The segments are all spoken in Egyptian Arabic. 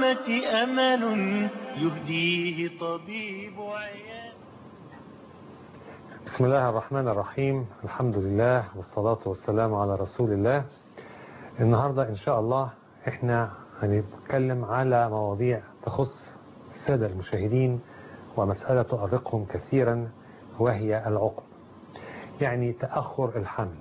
الأمة أمل يهديه طبيب عيان بسم الله الرحمن الرحيم الحمد لله والصلاة والسلام على رسول الله النهاردة إن شاء الله إحنا هنتكلم على مواضيع تخص السادة المشاهدين ومسألة تؤرقهم كثيرا وهي العقم يعني تأخر الحمل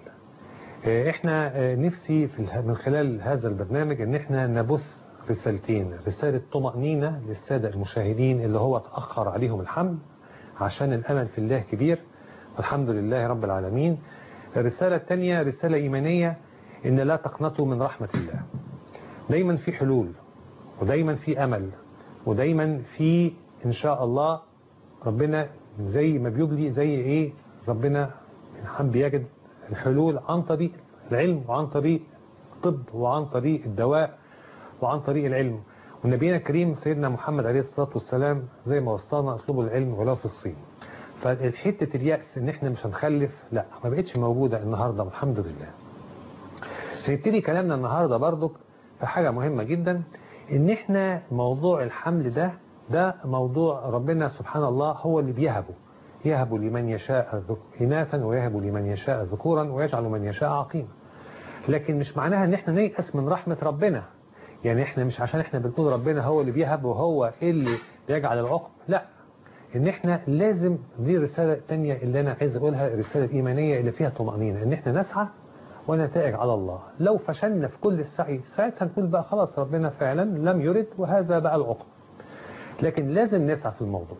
إحنا نفسي في من خلال هذا البرنامج إن إحنا نبث رسالتين رسالة طمأنينة للسادة المشاهدين اللي هو تأخر عليهم الحمل عشان الأمل في الله كبير الحمد لله رب العالمين الرسالة الثانية رسالة إيمانية إن لا تقنطوا من رحمة الله دايما في حلول ودايما في أمل ودايما في إن شاء الله ربنا زي ما بيبلي زي إيه ربنا حب يجد الحلول عن طريق العلم وعن طريق الطب وعن طريق الدواء وعن طريق العلم ونبينا الكريم سيدنا محمد عليه الصلاة والسلام زي ما وصانا اطلبوا العلم ولو في الصين فالحتة اليأس ان احنا مش هنخلف لا ما بقتش موجودة النهاردة والحمد لله هنبتدي كلامنا النهاردة برضك في حاجة مهمة جدا ان احنا موضوع الحمل ده ده موضوع ربنا سبحان الله هو اللي بيهبه يهب لمن يشاء إناثا ويهب لمن يشاء ذكورا ويجعل من يشاء عقيما لكن مش معناها ان احنا نيأس من رحمة ربنا يعني احنا مش عشان احنا بنقول ربنا هو اللي بيهب وهو اللي بيجعل العقم لا ان احنا لازم دي الرسالة الثانية اللي انا عايز اقولها الرسالة الايمانية اللي فيها طمأنينة ان احنا نسعى ونتائج على الله لو فشلنا في كل السعي ساعتها نقول بقى خلاص ربنا فعلا لم يرد وهذا بقى العقم لكن لازم نسعى في الموضوع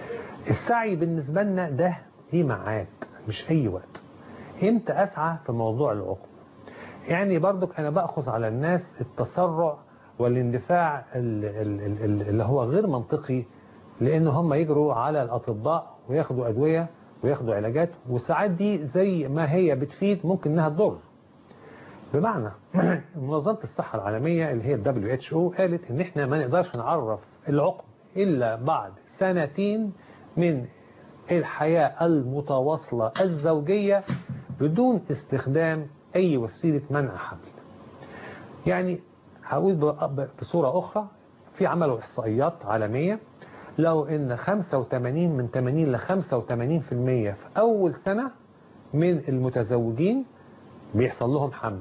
السعي بالنسبة لنا ده دي معاد مش اي وقت امتى اسعى في موضوع العقم يعني برضك انا باخذ على الناس التسرع والاندفاع اللي هو غير منطقي لان هم يجروا على الاطباء وياخدوا ادوية وياخدوا علاجات والساعات دي زي ما هي بتفيد ممكن انها تضر بمعنى منظمة الصحة العالمية اللي هي ال WHO قالت ان احنا ما نقدرش نعرف العقم الا بعد سنتين من الحياة المتواصلة الزوجية بدون استخدام أي وسيلة منع حمل يعني هقول بصورة أخرى في عملوا إحصائيات عالمية لو إن 85 من 80 ل 85% في أول سنة من المتزوجين بيحصل لهم حمل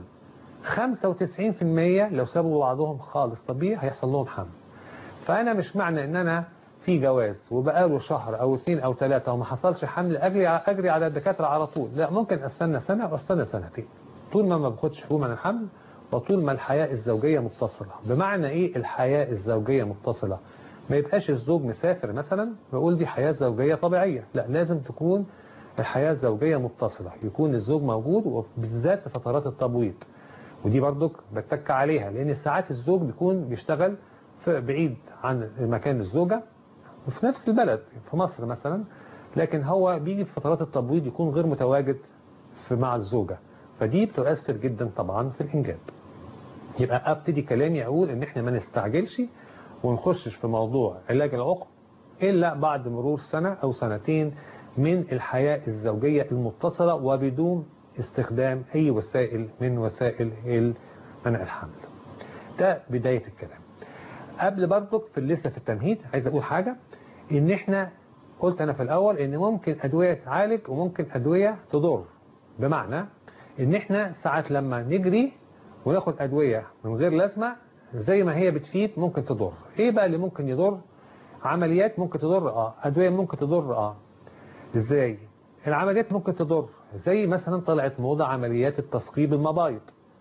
95% لو سابوا بعضهم خالص طبيعي هيحصل لهم حمل فأنا مش معنى إن أنا في جواز وبقاله شهر او اثنين او ثلاثة وما حصلش حمل اجري اجري على الدكاتره على طول لا ممكن استنى سنة واستنى سنتين طول ما ما باخدش حبوب عن الحمل وطول ما الحياة الزوجية متصلة بمعنى ايه الحياة الزوجية متصلة ما يبقاش الزوج مسافر مثلا ويقول دي حياة زوجية طبيعية لا لازم تكون الحياة الزوجية متصلة يكون الزوج موجود وبالذات في فترات التبويض ودي برضك بتك عليها لان ساعات الزوج بيكون بيشتغل في بعيد عن مكان الزوجة وفي نفس البلد في مصر مثلا لكن هو بيجي في فترات التبويض يكون غير متواجد في مع الزوجة فدي بتؤثر جدا طبعا في الإنجاب يبقى ابتدي كلامي أقول إن إحنا ما نستعجلش ونخشش في موضوع علاج العقم إلا بعد مرور سنة أو سنتين من الحياة الزوجية المتصلة وبدون استخدام أي وسائل من وسائل منع الحمل ده بداية الكلام قبل برضك في لسه في التمهيد عايز اقول حاجة ان احنا قلت انا في الاول ان ممكن ادوية تعالج وممكن ادوية تضر بمعنى ان احنا ساعات لما نجري وناخد ادوية من غير لازمة زي ما هي بتفيد ممكن تضر ايه بقى اللي ممكن يضر عمليات ممكن تضر اه ادوية ممكن تضر اه ازاي العمليات ممكن تضر زي مثلا طلعت موضة عمليات التثقيب المبايض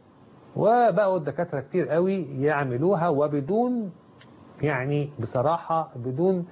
وبقوا الدكاترة كتير قوي يعملوها وبدون يعني بصراحة بدون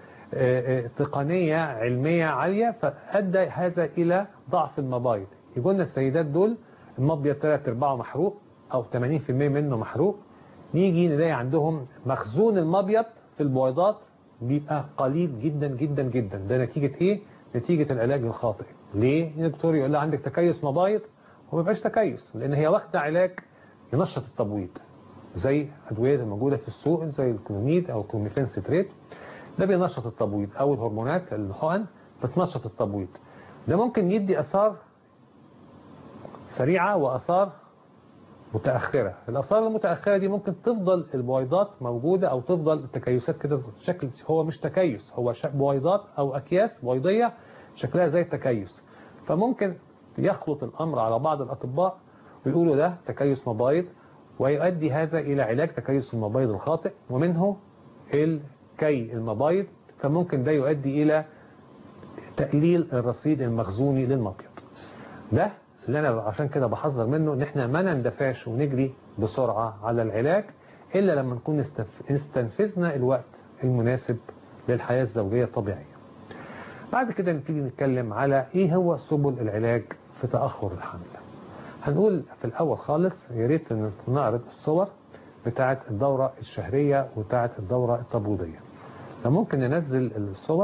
تقنية علمية عالية فأدى هذا إلى ضعف المبايض يقولنا السيدات دول المبيض ثلاث ارباعه محروق أو 80% منه محروق نيجي نلاقي عندهم مخزون المبيض في البويضات بيبقى قليل جدا جدا جدا ده نتيجة إيه؟ نتيجة العلاج الخاطئ ليه؟ الدكتور يقول لها عندك تكيس مبايض هو ما بيبقاش تكيس لأن هي واخدة علاج ينشط التبويض زي أدوية الموجودة في السوق زي الكلوميد أو الكلوميفين ستريت ده بينشط التبويض أو الهرمونات الحقن بتنشط التبويض ده ممكن يدي أثار سريعة وأثار متأخرة الأصالة المتأخرة دي ممكن تفضل البويضات موجودة أو تفضل التكيسات كده شكل هو مش تكيس هو بويضات أو أكياس بويضية شكلها زي التكيس فممكن يخلط الأمر على بعض الأطباء ويقولوا ده تكيس مبايض ويؤدي هذا إلى علاج تكيس المبايض الخاطئ ومنه الكي المبايض فممكن ده يؤدي إلى تقليل الرصيد المخزوني للمبيض ده اللي أنا عشان كده بحذر منه إن إحنا ما نندفعش ونجري بسرعة على العلاج إلا لما نكون استنفذنا الوقت المناسب للحياة الزوجية الطبيعية بعد كده نبتدي نتكلم على إيه هو سبل العلاج في تأخر الحمل هنقول في الأول خالص يا ريت نعرض الصور بتاعة الدورة الشهرية وبتاعة الدورة التبويضية فممكن ننزل الصور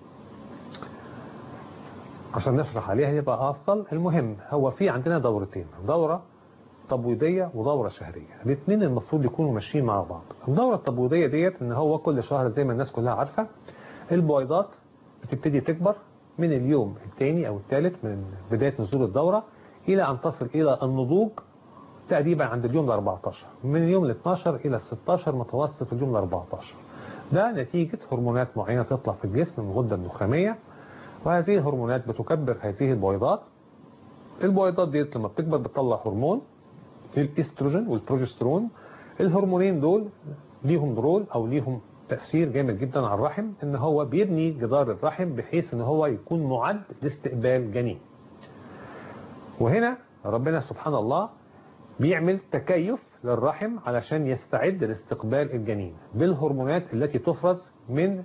عشان نشرح عليها يبقى أفضل المهم هو في عندنا دورتين دورة تبويضية ودورة شهرية الاثنين المفروض يكونوا ماشيين مع بعض الدورة التبويضية ديت ان هو كل شهر زي ما الناس كلها عارفة البويضات بتبتدي تكبر من اليوم الثاني او الثالث من بداية نزول الدورة الى ان تصل الى النضوج تقريبا عند اليوم ال 14 من اليوم ال 12 الى ال 16 متوسط اليوم ال 14 ده نتيجة هرمونات معينة تطلع في الجسم من الغدة النخامية وهذه الهرمونات بتكبر هذه البويضات البويضات دي لما بتكبر بتطلع هرمون الاستروجين والبروجسترون الهرمونين دول ليهم رول او ليهم تأثير جامد جدا على الرحم ان هو بيبني جدار الرحم بحيث ان هو يكون معد لاستقبال جنين وهنا ربنا سبحان الله بيعمل تكيف للرحم علشان يستعد لاستقبال الجنين بالهرمونات التي تفرز من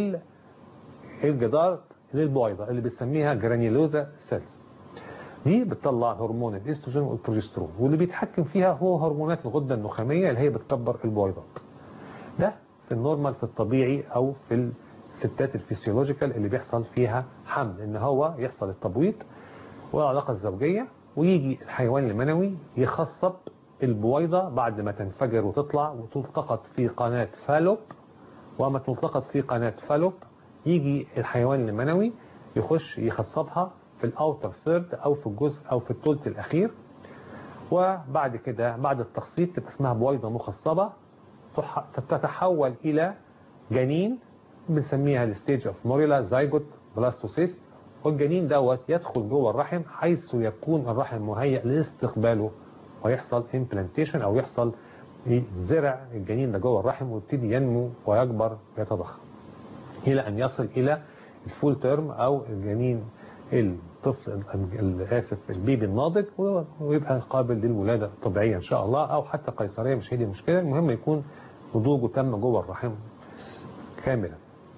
الجدار للبويضة اللي بنسميها جرانيلوزا سيلز دي بتطلع هرمون الاستروجين والبروجسترون واللي بيتحكم فيها هو هرمونات الغدة النخامية اللي هي بتكبر البويضات ده في النورمال في الطبيعي او في الستات الفسيولوجيكال اللي بيحصل فيها حمل ان هو يحصل التبويض والعلاقة الزوجية ويجي الحيوان المنوي يخصب البويضة بعد ما تنفجر وتطلع وتلتقط في قناة فالوب وما تلتقط في قناة فالوب يجي الحيوان المنوي يخش يخصبها في الاوتر ثيرد او في الجزء او في الثلث الاخير وبعد كده بعد التخصيب تبقى اسمها بويضة مخصبة تتحول الى جنين بنسميها الستيج اوف موريلا زايجوت بلاستوسيست والجنين دوت يدخل جوه الرحم حيث يكون الرحم مهيئ لاستقباله ويحصل امبلانتيشن او يحصل زرع الجنين ده جوه الرحم ويبتدي ينمو ويكبر ويتضخم الى ان يصل الى الفول تيرم او الجنين الطفل اسف البيبي الناضج ويبقى قابل للولاده الطبيعيه ان شاء الله او حتى قيصريه مش هي دي المشكله المهم يكون نضوجه تم جوه الرحم كاملا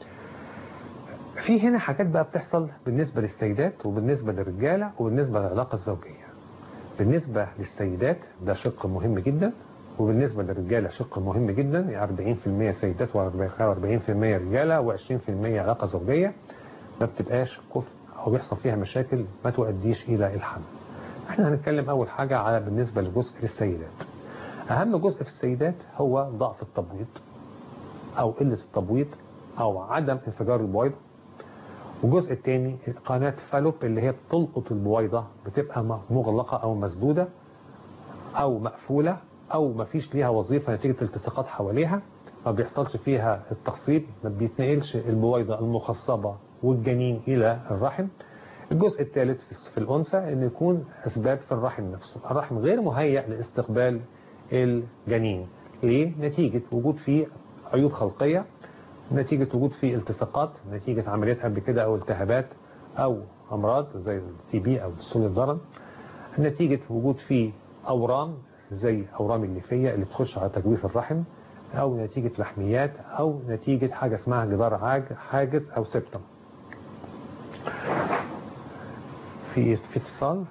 في هنا حاجات بقى بتحصل بالنسبة للسيدات وبالنسبة للرجالة وبالنسبة للعلاقة الزوجية بالنسبة للسيدات ده شق مهم جدا وبالنسبة للرجالة شق مهم جدا يعني 40% سيدات و40% رجالة و20% علاقة زوجية ما بتبقاش كفء أو بيحصل فيها مشاكل ما تؤديش إلى الحمل احنا هنتكلم أول حاجة على بالنسبة لجزء للسيدات أهم جزء في السيدات هو ضعف التبويض أو قلة التبويض أو عدم انفجار البويضة والجزء الثاني قناة فالوب اللي هي بتلقط البويضة بتبقى مغلقة أو مسدودة أو مقفولة أو ما فيش ليها وظيفة نتيجة التصاقات حواليها ما بيحصلش فيها التخصيب ما بيتنقلش البويضة المخصبة والجنين إلى الرحم الجزء الثالث في الأنثى أن يكون أسباب في الرحم نفسه الرحم غير مهيأ لاستقبال الجنين ليه؟ نتيجة وجود فيه عيوب خلقية نتيجة وجود فيه التصاقات نتيجة عمليات قبل كده أو التهابات أو أمراض زي التي بي أو السل الضرن نتيجة وجود فيه أورام زي أورام الليفية اللي بتخش على تجويف الرحم أو نتيجة لحميات أو نتيجة حاجة اسمها جدار عاج حاجز أو سبتم في في اتصال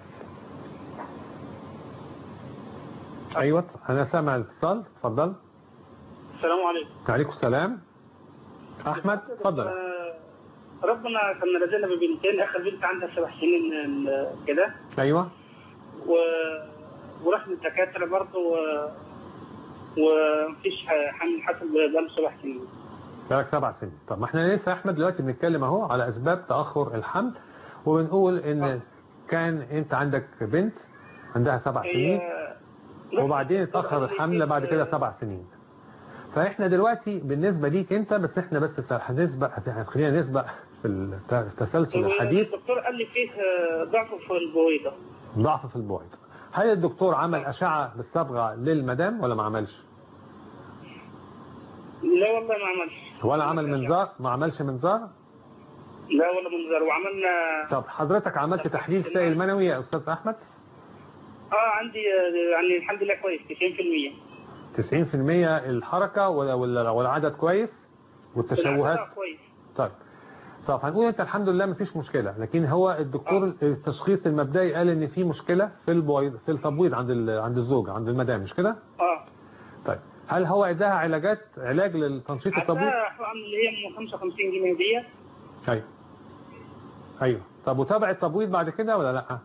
أيوة أنا سامع الاتصال اتفضل السلام عليكم عليكم السلام احمد اتفضل آه، ربنا كان رزقنا ببنتين اخر بنت عندها سبع سنين ال- كده ايوه و... ورحنا الدكاتره برضه و... ومفيش حمل حصل بقاله سبع سنين بقالك سبع سنين طب ما احنا لسه احمد دلوقتي بنتكلم اهو على اسباب تاخر الحمل وبنقول ان كان انت عندك بنت عندها سبع هي سنين وبعدين اتأخر الحمل بعد كده سبع سنين فاحنا دلوقتي بالنسبة ليك انت بس احنا بس س- هنسبق خلينا نسبق في الت- التسلسل الحديث الدكتور قال لي فيه آه، ضعف في البويضه ضعف في البويض هل الدكتور عمل أشعة بالصبغة للمدام ولا ما عملش لا والله ما عملش ولا عمل منظار ما عملش منظار لا ولا منظر وعملنا طب حضرتك عملت تحليل سائل منوي يا أستاذ أحمد اه عندي آه، يعني الحمد لله كويس 90% 90% الحركة ولا ولا والعدد كويس والتشوهات آه، كويس طيب طب هنقول انت الحمد لله مفيش مشكلة لكن هو الدكتور التشخيص المبدئي قال ان في مشكلة في البويض في التبويض عند ال- عند الزوجة عند المدام مش كده اه طيب هل هو اداها علاجات علاج للتنشيط التبويض عندها حقن اللي هي من 55 جنيه ديت ايوه ايوه طب وتابع التبويض بعد كده ولا لا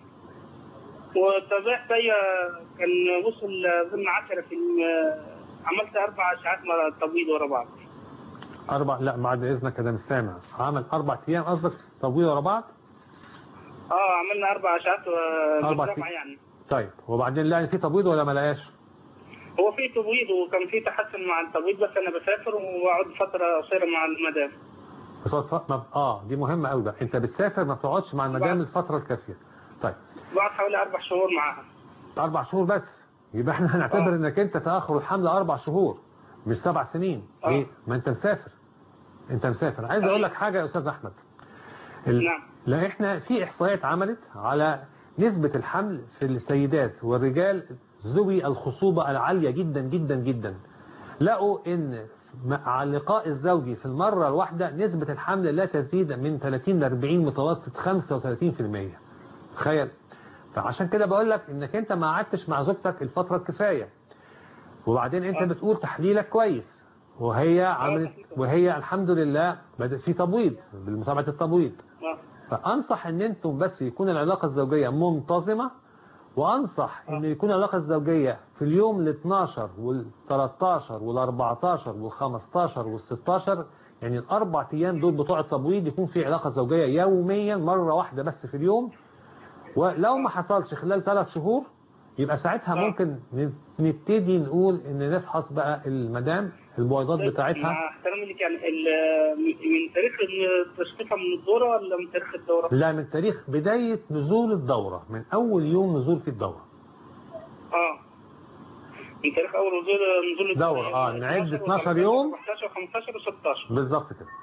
وتابعت هي كان وصل ضمن 10 في الم- عملت اربع اشعات مرة تبويض ورا بعض اربع لا بعد اذنك انا مش سامع عمل اربع ايام قصدك تبويض ورا بعض اه عملنا اربع اشعات آه، أربع متابعة أي- يعني طيب وبعدين لقى في تبويض ولا ما لقاش هو في تبويض وكان في تحسن مع التبويض بس انا بسافر وبقعد فتره قصيره مع المدام بتقعد ف... ما... اه دي مهمة قوي بقى انت بتسافر ما بتقعدش مع المدام الفترة الكافية طيب بقعد حوالي اربع شهور معاها اربع شهور بس يبقى احنا هنعتبر آه. انك انت تاخر الحمل اربع شهور مش سبع سنين آه. ليه ما انت مسافر انت مسافر عايز اقول لك حاجة يا استاذ احمد ال... نعم. لا احنا في احصائيات عملت على نسبة الحمل في السيدات والرجال ذوي الخصوبة العالية جدا جدا جدا لقوا ان مع اللقاء الزوجي في المرة الواحدة نسبة الحمل لا تزيد من 30 ل 40 متوسط 35% تخيل فعشان كده بقول لك انك انت ما قعدتش مع زوجتك الفترة الكفاية وبعدين انت آه. بتقول تحليلك كويس وهي عملت وهي الحمد لله بدأت في تبويض بالمتابعة التبويض آه. فأنصح ان انتم بس يكون العلاقة الزوجية منتظمة وأنصح ان يكون العلاقة الزوجية في اليوم ال 12 وال 13 وال 14 وال 15 وال 16 يعني الأربع أيام دول بتوع التبويض يكون في علاقة زوجية يوميا مرة واحدة بس في اليوم ولو ما حصلش خلال ثلاث شهور يبقى ساعتها آه. ممكن نبتدي نقول ان نفحص بقى المدام البويضات بتاعتها مع احترامي لك يعني ال- من تاريخ تشخيصها من الدوره ولا من تاريخ الدوره؟ لا من تاريخ بداية نزول الدورة من أول يوم نزول في الدورة اه من تاريخ اول نزول نزول دورة، آه، نعد 12 يوم. 14 و15 و16 بالظبط كده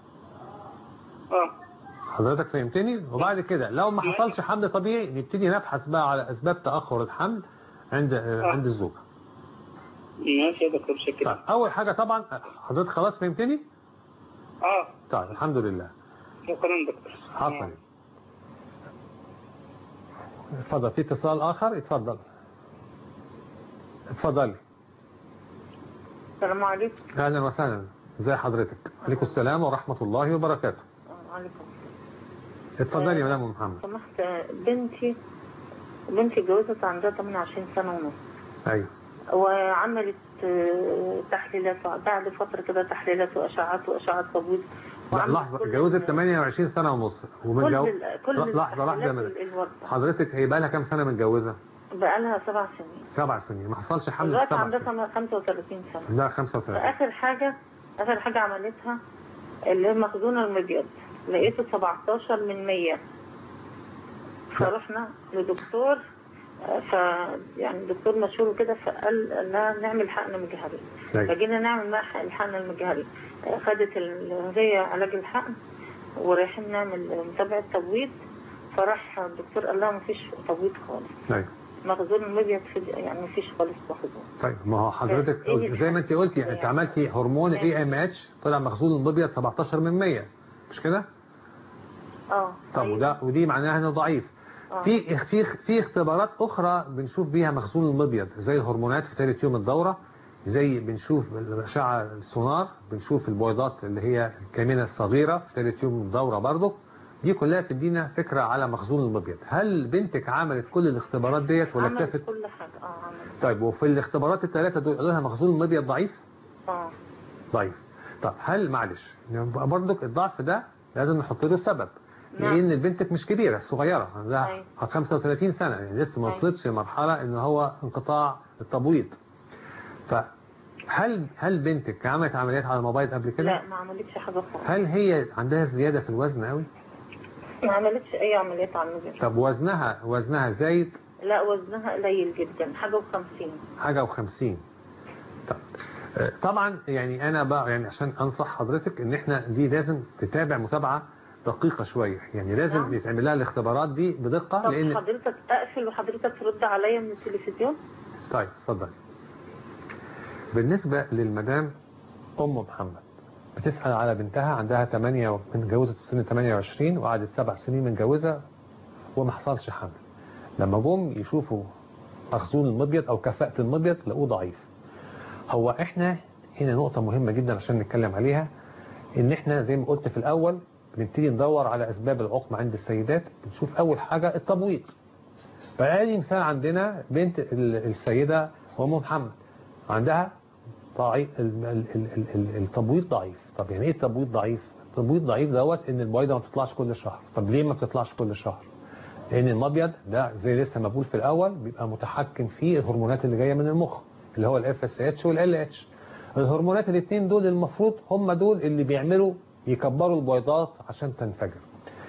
اه حضرتك فهمتني وبعد كده لو ما حصلش حمل طبيعي نبتدي نبحث بقى على أسباب تأخر الحمل عند عند الزوجة ماشي يا دكتور شكرا طيب أول حاجة طبعا حضرتك خلاص فهمتني اه طيب الحمد لله شكرا دكتور حصل اتفضل في اتصال آخر اتفضل اتفضلي السلام عليكم أهلا وسهلا ازي حضرتك عليكم السلام ورحمة الله وبركاته وعليكم اتفضلي يا مدام أم محمد سمحت بنتي بنتي اتجوزت عندها 28 سنة ونص ايوه وعملت آه، تحليلات بعد فترة كده تحليلات وأشعات وأشعات تبويض لا وعملت لحظة كل اتجوزت ال- 28 سنة ونص ومن كل جو... ال- كل لا، لحظة لحظة يا التحليلات مدام ال- الوردة حضرتك هي بقى لها كام سنة متجوزة؟ بقالها سبع سنين سبع سنين ما حصلش حمل في دلوقتي سبع عندها سنين سنة- 35 سنة لا 35 فآخر حاجة آخر حاجة عملتها اللي هي مخزون المبيض لقيته 17 من 100 فرحنا لدكتور آه، ف يعني دكتور مشهور كده فقال لها نعمل حقن مجهري أيوة. فجينا نعمل بقى الحقن المجهري آه، خدت ال- هي علاج الحقن ورايحين نعمل متابعة تبويض فراح الدكتور قال لها مفيش تبويض خالص ايوه مخزون المبيض في يعني مفيش خالص مخزون طيب ما هو حضرتك إيه زي ما انت قلتي انت يعني- عملتي هرمون اي ام اتش طلع مخزون المبيض 17 من 100 مش كده؟ اه طب أيوة. وده ودي معناها انه ضعيف آه. في في في اختبارات اخرى بنشوف بيها مخزون المبيض زي الهرمونات في ثالث يوم الدوره زي بنشوف الاشعه السونار بنشوف البويضات اللي هي الكامنه الصغيره في ثالث يوم الدوره برضه دي كلها بتدينا فكره على مخزون المبيض هل بنتك عملت كل الاختبارات ديت ولا عملت اكتفت كل حاجة اه عملت طيب وفي الاختبارات الثلاثه دول قالوا لها مخزون المبيض ضعيف اه ضعيف طب هل معلش برضك الضعف ده لازم نحط له سبب نعم. لان بنتك مش كبيره صغيره عندها أيوة. 35 سنه يعني لسه ما أيوة. وصلتش لمرحله ان هو انقطاع التبويض فهل هل بنتك عملت عمليات على الموبايل قبل كده لا ما عملتش حاجة خالص هل هي عندها زياده في الوزن قوي ما عملتش أي عمليات على النظر طب وزنها وزنها زايد لا وزنها قليل جدا حاجة وخمسين حاجة وخمسين طب آه، طبعا يعني انا بقى يعني عشان انصح حضرتك ان احنا دي لازم تتابع متابعة دقيقة شوية يعني لازم نعم. يتعمل لها الاختبارات دي بدقة طب لان حضرتك أقفل وحضرتك ترد عليا من التلفزيون طيب اتفضل بالنسبة للمدام ام محمد بتسأل على بنتها عندها 8 متجوزة في سن 28 وقعدت سبع سنين متجوزة وما حصلش حمل لما جم يشوفوا مخزون المبيض او كفاءة المبيض لقوه ضعيف هو احنا هنا نقطة مهمة جدا عشان نتكلم عليها ان احنا زي ما قلت في الاول بنبتدي ندور على اسباب العقم عند السيدات بنشوف اول حاجة التبويض فادي مثال عندنا بنت ال- السيدة ام محمد عندها ضعيف ال- ال- ال- ال- ال- التبويض ضعيف طب يعني ايه التبويض ضعيف التبويض ضعيف دوت ان البيضة ما بتطلعش كل شهر طب ليه ما بتطلعش كل شهر لان المبيض ده زي لسه ما بقول في الاول بيبقى متحكم فيه الهرمونات اللي جايه من المخ اللي هو الاف اس اتش والال اتش الهرمونات الاثنين دول المفروض هم دول اللي بيعملوا يكبروا البيضات عشان تنفجر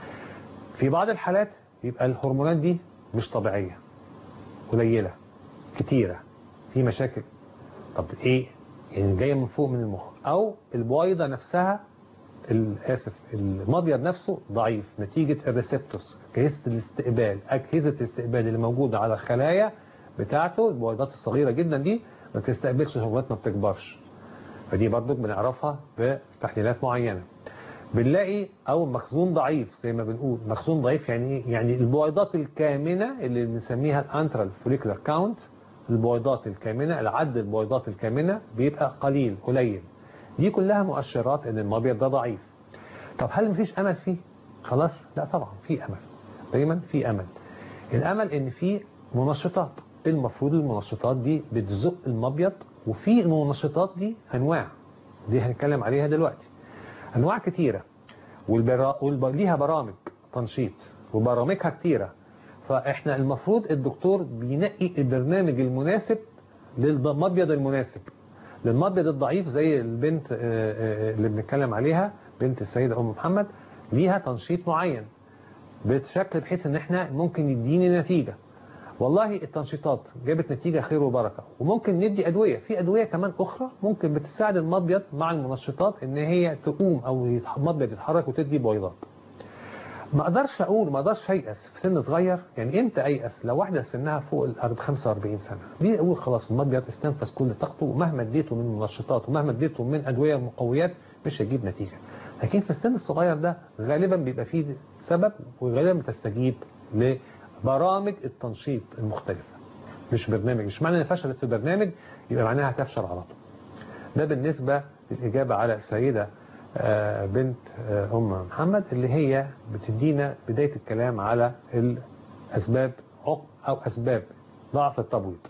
في بعض الحالات يبقى الهرمونات دي مش طبيعيه قليله كتيره في مشاكل طب ايه يعني جايه من فوق من المخ او البويضه نفسها الاسف المبيض نفسه ضعيف نتيجة الريسبتورز أجهزة الاستقبال أجهزة الاستقبال اللي موجودة على الخلايا بتاعته البويضات الصغيرة جدا دي ما بتستقبلش الهرمونات ما بتكبرش فدي برضو بنعرفها بتحليلات معينة بنلاقي او مخزون ضعيف زي ما بنقول مخزون ضعيف يعني ايه يعني البويضات الكامنة اللي بنسميها الانترال فوليكولار كاونت البويضات الكامنة العد البويضات الكامنة بيبقى قليل قليل دي كلها مؤشرات ان المبيض ده ضعيف طب هل مفيش امل فيه خلاص لا طبعا في امل دايما في امل الامل ان في منشطات المفروض المنشطات دي بتزق المبيض وفي المنشطات دي انواع دي هنتكلم عليها دلوقتي انواع كتيرة والبرا... والب... ليها برامج تنشيط وبرامجها كتيرة فاحنا المفروض الدكتور بينقي البرنامج المناسب للمبيض المناسب للمبيض الضعيف زي البنت آه، آه، اللي بنتكلم عليها بنت السيدة أم محمد ليها تنشيط معين بشكل بحيث ان احنا ممكن يديني نتيجة والله التنشيطات جابت نتيجة خير وبركة وممكن ندي أدوية في أدوية كمان أخرى ممكن بتساعد المبيض مع المنشطات ان هي تقوم أو يتح- المبيض يتحرك وتدي بويضات ما اقدرش اقول ما اقدرش ايأس في سن صغير يعني امتى ايأس لو واحدة سنها فوق ال 45 سنة دي اقول خلاص المبيض استنفذ كل طاقته ومهما اديته من منشطات ومهما اديته من ادوية مقويات مش هيجيب نتيجة لكن في السن الصغير ده غالبا بيبقى فيه سبب وغالبا بتستجيب لبرامج التنشيط المختلفة مش برنامج مش معنى ان فشلت في برنامج يبقى معناها هتفشل على طول ده بالنسبة للإجابة على السيدة آه، بنت آه، أم محمد اللي هي بتدينا بداية الكلام على الأسباب عقم أو أسباب ضعف التبويض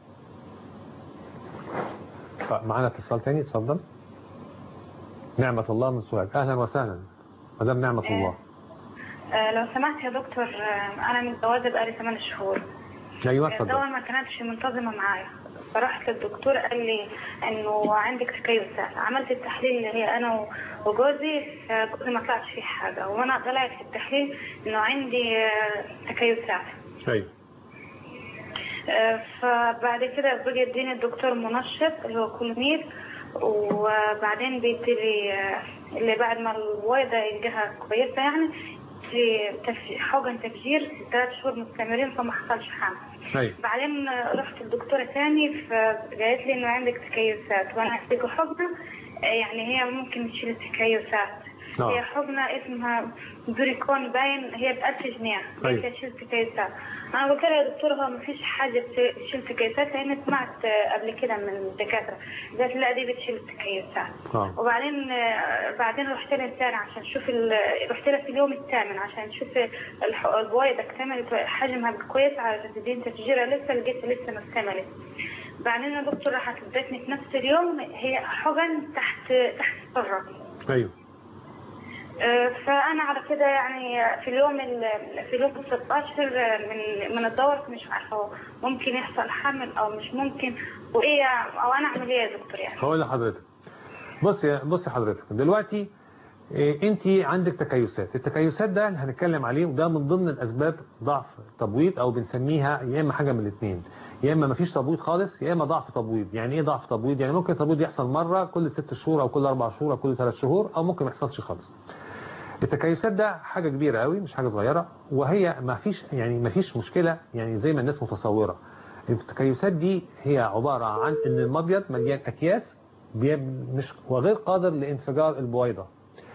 معنا اتصال تاني اتفضل نعمة الله من سوهاج أهلا وسهلا مدام نعمة الله آه، لو سمحت يا دكتور آه، انا متجوزه بقالي 8 شهور أيوة الدواء اتفضل ما كانتش منتظمه معايا فرحت للدكتور قال لي انه عندك تكيسات عملت التحليل اللي هي انا و- وجوزي آه، جوزي ما طلعش فيه حاجه وانا طلعت في التحليل انه عندي آه، تكيسات أيوة آه، فبعد كده بقى يديني الدكتور منشط اللي هو كولميد وبعدين بيديلي آه، اللي بعد ما الوالدة يلقاها كويسة يعني يديلي تف- حقن تفجير ثلاث شهور مستمرين فما حصلش حمل أيوة بعدين آه، رحت لدكتورة تاني فقالت لي انه عندك تكيسات وانا هديك حقنة آه، يعني هي ممكن تشيل التكيسات نعم. هي حقنة اسمها دوريكون باين هي ب 1000 جنيه أيوة. قالت لي شيل تكيسات انا قلت لها يا دكتور هو ما فيش حاجة تشيل تكيسات لان سمعت آه، قبل كده من الدكاترة قالت لي لا دي بتشيل التكيسات نعم. وبعدين آه، بعدين رحت لها تاني عشان اشوف ال- رحت لها في اليوم الثامن عشان اشوف الح- البويضة اكتملت حجمها كويس على تدين تفجيرها لسه لقيتها لسه ما اكتملت بعدين الدكتور راحت ادتني في نفس اليوم هي حقن تحت تحت السرة أيوة آه، فانا على كده يعني في اليوم ال- في اليوم 16 من من الدورة مش عارفه هو ممكن يحصل حمل او مش ممكن وايه او انا اعمل ايه يا دكتور يعني هقول لحضرتك بص يا بص حضرتك دلوقتي إيه انت عندك تكيسات التكيسات ده اللي هنتكلم عليه وده من ضمن الاسباب ضعف تبويض او بنسميها يا اما حاجه من الاثنين يا اما مفيش تبويض خالص يا اما ضعف تبويض يعني ايه ضعف تبويض يعني ممكن التبويض يحصل مره كل ست شهور او كل اربع شهور او كل ثلاث شهور او ممكن ما يحصلش خالص التكيسات ده حاجه كبيره قوي مش حاجه صغيره وهي ما فيش يعني ما فيش مشكله يعني زي ما الناس متصوره التكيسات دي هي عباره عن ان المبيض مليان اكياس بي- مش وغير قادر لانفجار البويضه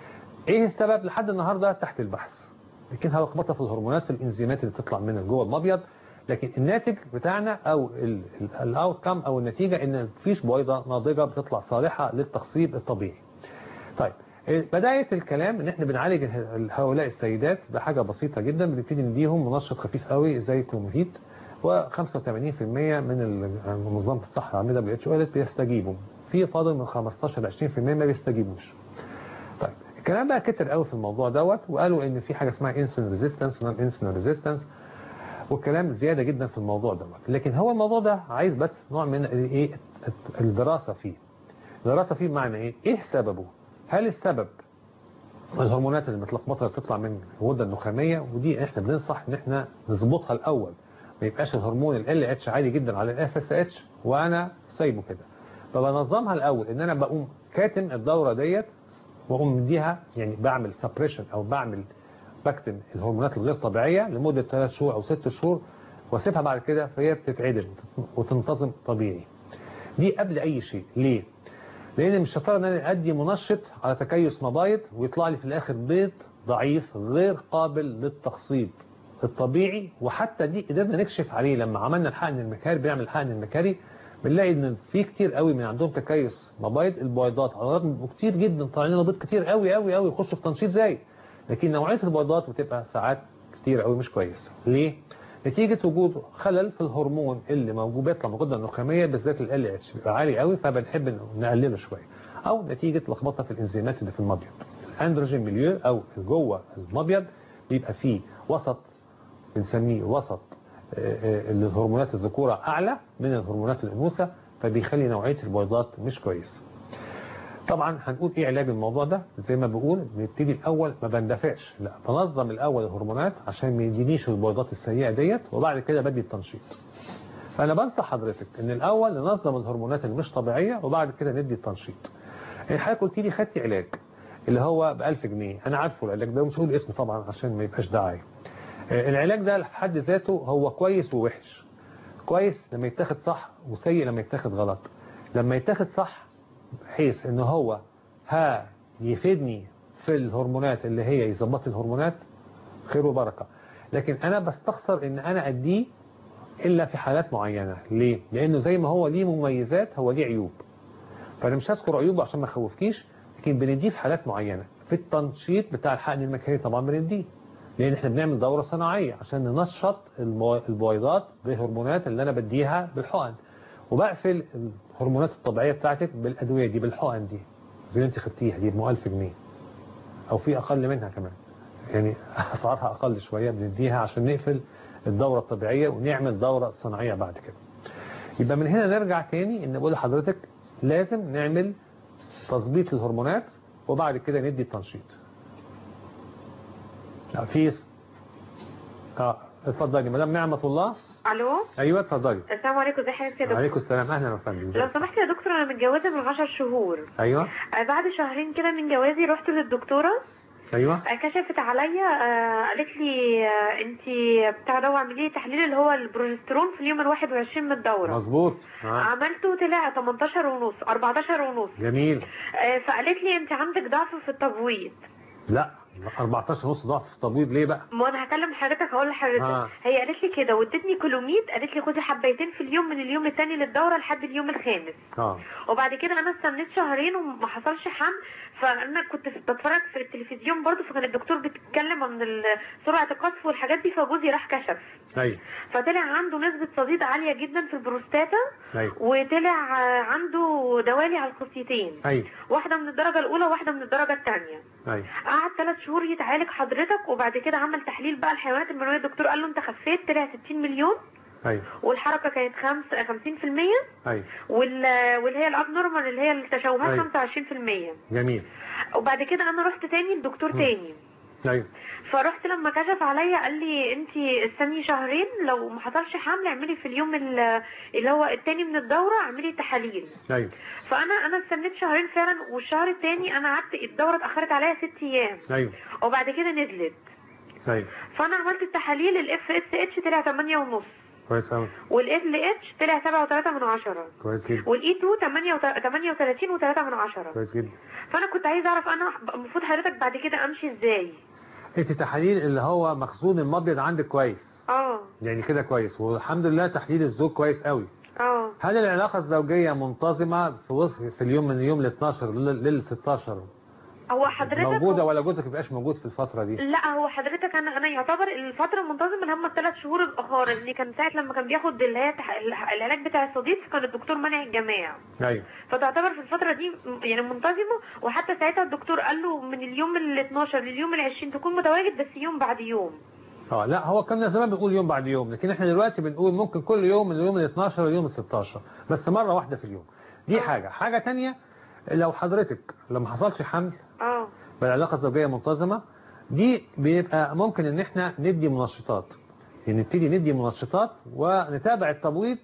ايه السبب لحد النهارده تحت البحث لكن لخبطه في الهرمونات في الانزيمات اللي بتطلع من جوه المبيض لكن الناتج بتاعنا او الاوت كام او النتيجه ان مفيش بويضه ناضجه بتطلع صالحه للتخصيب الطبيعي طيب بداية الكلام ان احنا بنعالج ه- هؤلاء السيدات بحاجة بسيطة جدا بنبتدي نديهم منشط خفيف قوي زي كلوميفيت و85% من ال- منظمة الصحة العالمية دبليو اتش قالت بيستجيبوا في فاضل من 15 ل 20% ما بيستجيبوش طيب الكلام بقى كتر قوي في الموضوع دوت وقالوا ان في حاجة اسمها انسولين ريزيستنس ونون انسولين ريزيستنس والكلام زيادة جدا في الموضوع دوت لكن هو الموضوع ده عايز بس نوع من الايه الدراسة فيه الدراسة فيه بمعنى ايه ايه سببه هل السبب الهرمونات اللي متلخبطه اللي بتطلع من الغده النخاميه ودي احنا بننصح ان احنا نظبطها الاول ما يبقاش الهرمون ال اتش عالي جدا على الاف اس اتش وانا سايبه كده فبنظمها الاول ان انا بقوم كاتم الدوره ديت واقوم مديها يعني بعمل سبريشن او بعمل بكتم الهرمونات الغير طبيعيه لمده 3 شهور او 6 شهور واسيبها بعد كده فهي بتتعدل وتنتظم طبيعي دي قبل اي شيء ليه لان مش شطاره ان انا ادي منشط على تكيس مبايض ويطلع لي في الاخر بيض ضعيف غير قابل للتخصيب الطبيعي وحتى دي قدرنا نكشف عليه لما عملنا الحقن المكاري بيعمل الحقن المكاري بنلاقي ان في كتير قوي من عندهم تكيس مبايض البويضات على الرغم كتير جدا طالعين لنا بيض كتير قوي قوي قوي يخشوا في تنشيط زي لكن نوعيه البويضات بتبقى ساعات كتير قوي مش كويسه ليه نتيجة وجود خلل في الهرمون اللي موجود بيطلع من الغده النخاميه بالذات ال اتش بيبقى عالي قوي فبنحب نقلله شويه او نتيجة لخبطه في الانزيمات اللي في المبيض الاندروجين ميليو او جوه المبيض بيبقى فيه وسط بنسميه وسط آه، آه، الهرمونات الذكوره اعلى من الهرمونات الانوثه فبيخلي نوعيه البويضات مش كويسه طبعا هنقول ايه علاج الموضوع ده زي ما بقول بنبتدي الاول ما بندفعش لا بنظم الاول الهرمونات عشان ما يجينيش البويضات السيئه ديت وبعد كده بدي التنشيط فانا بنصح حضرتك ان الاول ننظم الهرمونات اللي مش طبيعيه وبعد كده ندي التنشيط يعني حضرتك قلت لي خدتي علاج اللي هو ب 1000 جنيه انا عارفه العلاج ده ومش هقول اسمه طبعا عشان ما يبقاش دعايه آه، العلاج ده لحد ذاته هو كويس ووحش كويس لما يتاخد صح وسيء لما يتاخد غلط لما يتاخد صح بحيث ان هو ها يفيدني في الهرمونات اللي هي يظبط لي الهرمونات خير وبركة لكن انا بستخسر ان انا اديه الا في حالات معينة ليه لانه زي ما هو ليه مميزات هو ليه عيوب فانا مش هذكر عيوبه عشان ما اخوفكيش لكن بنديه في حالات معينة في التنشيط بتاع الحقن المكاني طبعا بنديه لان احنا بنعمل دورة صناعية عشان ننشط المو- البويضات بالهرمونات اللي انا بديها بالحقن وبقفل الهرمونات الطبيعية بتاعتك بالأدوية دي بالحقن دي زي اللي انت خدتيها دي ب 1000 جنيه أو في أقل منها كمان يعني أسعارها أقل شوية بنديها عشان نقفل الدورة الطبيعية ونعمل دورة صناعية بعد كده يبقى من هنا نرجع تاني ان بقول لحضرتك لازم نعمل تظبيط للهرمونات وبعد كده ندي التنشيط لا فيس اه اتفضلي مدام نعمة الله الو ايوه اتفضلي السلام عليكم ازي حضرتك يا دكتور عليكم السلام اهلا وسهلا لو سمحت يا دكتور انا متجوزه من 10 شهور ايوه آه، بعد شهرين كده من جوازي رحت للدكتوره ايوه آه، كشفت عليا آه، قالت لي آه، انت بتاع ده واعملي لي تحليل اللي هو البروجسترون في اليوم ال 21 من الدوره مظبوط آه. عملته طلع 18 ونص 14 ونص جميل آه، فقالت لي انت عندك ضعف في التبويض لا 14 ونص ضعف تبويض ليه بقى ما انا هكلم حضرتك هقول لحضرتك آه. هي قالت لي كده وادتني كلوميد قالت لي خدي حبايتين في اليوم من اليوم الثاني للدوره لحد اليوم الخامس اه وبعد كده انا استنيت شهرين وما حصلش حمل فانا كنت في- بتفرج في التلفزيون برضو فكان الدكتور بيتكلم عن ال- سرعه القذف والحاجات دي فجوزي راح كشف ايوه فطلع عنده نسبه صديد عاليه جدا في البروستاتا ايوه وطلع آه، عنده دوالي على الخصيتين ايوه واحده من الدرجه الاولى وواحده من الدرجه الثانيه ايوه قعد ثلاث شهور يتعالج حضرتك وبعد كده عمل تحليل بقى الحيوانات المنويه الدكتور قال له انت خفيت طلع 60 مليون ايوه والحركه كانت خمس 50% ايوه وال واللي هي الاب نورمال اللي هي التشوهات أيوة. 25% جميل وبعد كده انا رحت تاني لدكتور تاني ايوه فرحت لما كشف عليا قال لي انت استني شهرين لو ما حصلش حمل اعملي في اليوم ال- اللي هو التاني من الدوره اعملي تحاليل ايوه فانا انا استنيت شهرين فعلا والشهر التاني انا قعدت الدوره اتاخرت عليا ست ايام ايوه وبعد كده نزلت ايوه فانا عملت التحاليل الاف اس اتش طلع 8 ونص كويس قوي والال اتش طلع 7 و3 من عشرة كويس جدا والاي 2 38 و3 من عشرة كويس جدا فانا كنت عايزه اعرف انا المفروض حضرتك بعد كده امشي ازاي انت تحاليل اللي هو مخزون المبيض عندك كويس اه يعني كده كويس والحمد لله تحليل الزوج كويس قوي اه هل العلاقة الزوجية منتظمة في وسط في اليوم من اليوم ل 12 لل لل 16 هو حضرتك موجودة ولا جوزك مبقاش موجود في الفترة دي؟ لا هو حضرتك انا انا يعتبر الفتره المنتظمه اللي هم الثلاث شهور الاخر اللي كان ساعه لما كان بياخد اللي هي تح- العلاج بتاع الصديد كان الدكتور منع الجماع ايوه فتعتبر في الفتره دي م- يعني منتظمه وحتى ساعتها الدكتور قال له من اليوم ال 12 لليوم ال 20 تكون متواجد بس يوم بعد يوم اه لا هو كنا زمان بنقول يوم بعد يوم لكن احنا دلوقتي بنقول ممكن كل يوم من اليوم ال 12 لليوم ال 16 بس مرة واحدة في اليوم دي حاجة حاجة تانية لو حضرتك لو ما حصلش حمل اه بالعلاقة الزوجية منتظمة دي بيبقى ممكن ان احنا ندي منشطات يعني نبتدي ندي منشطات ونتابع التبويض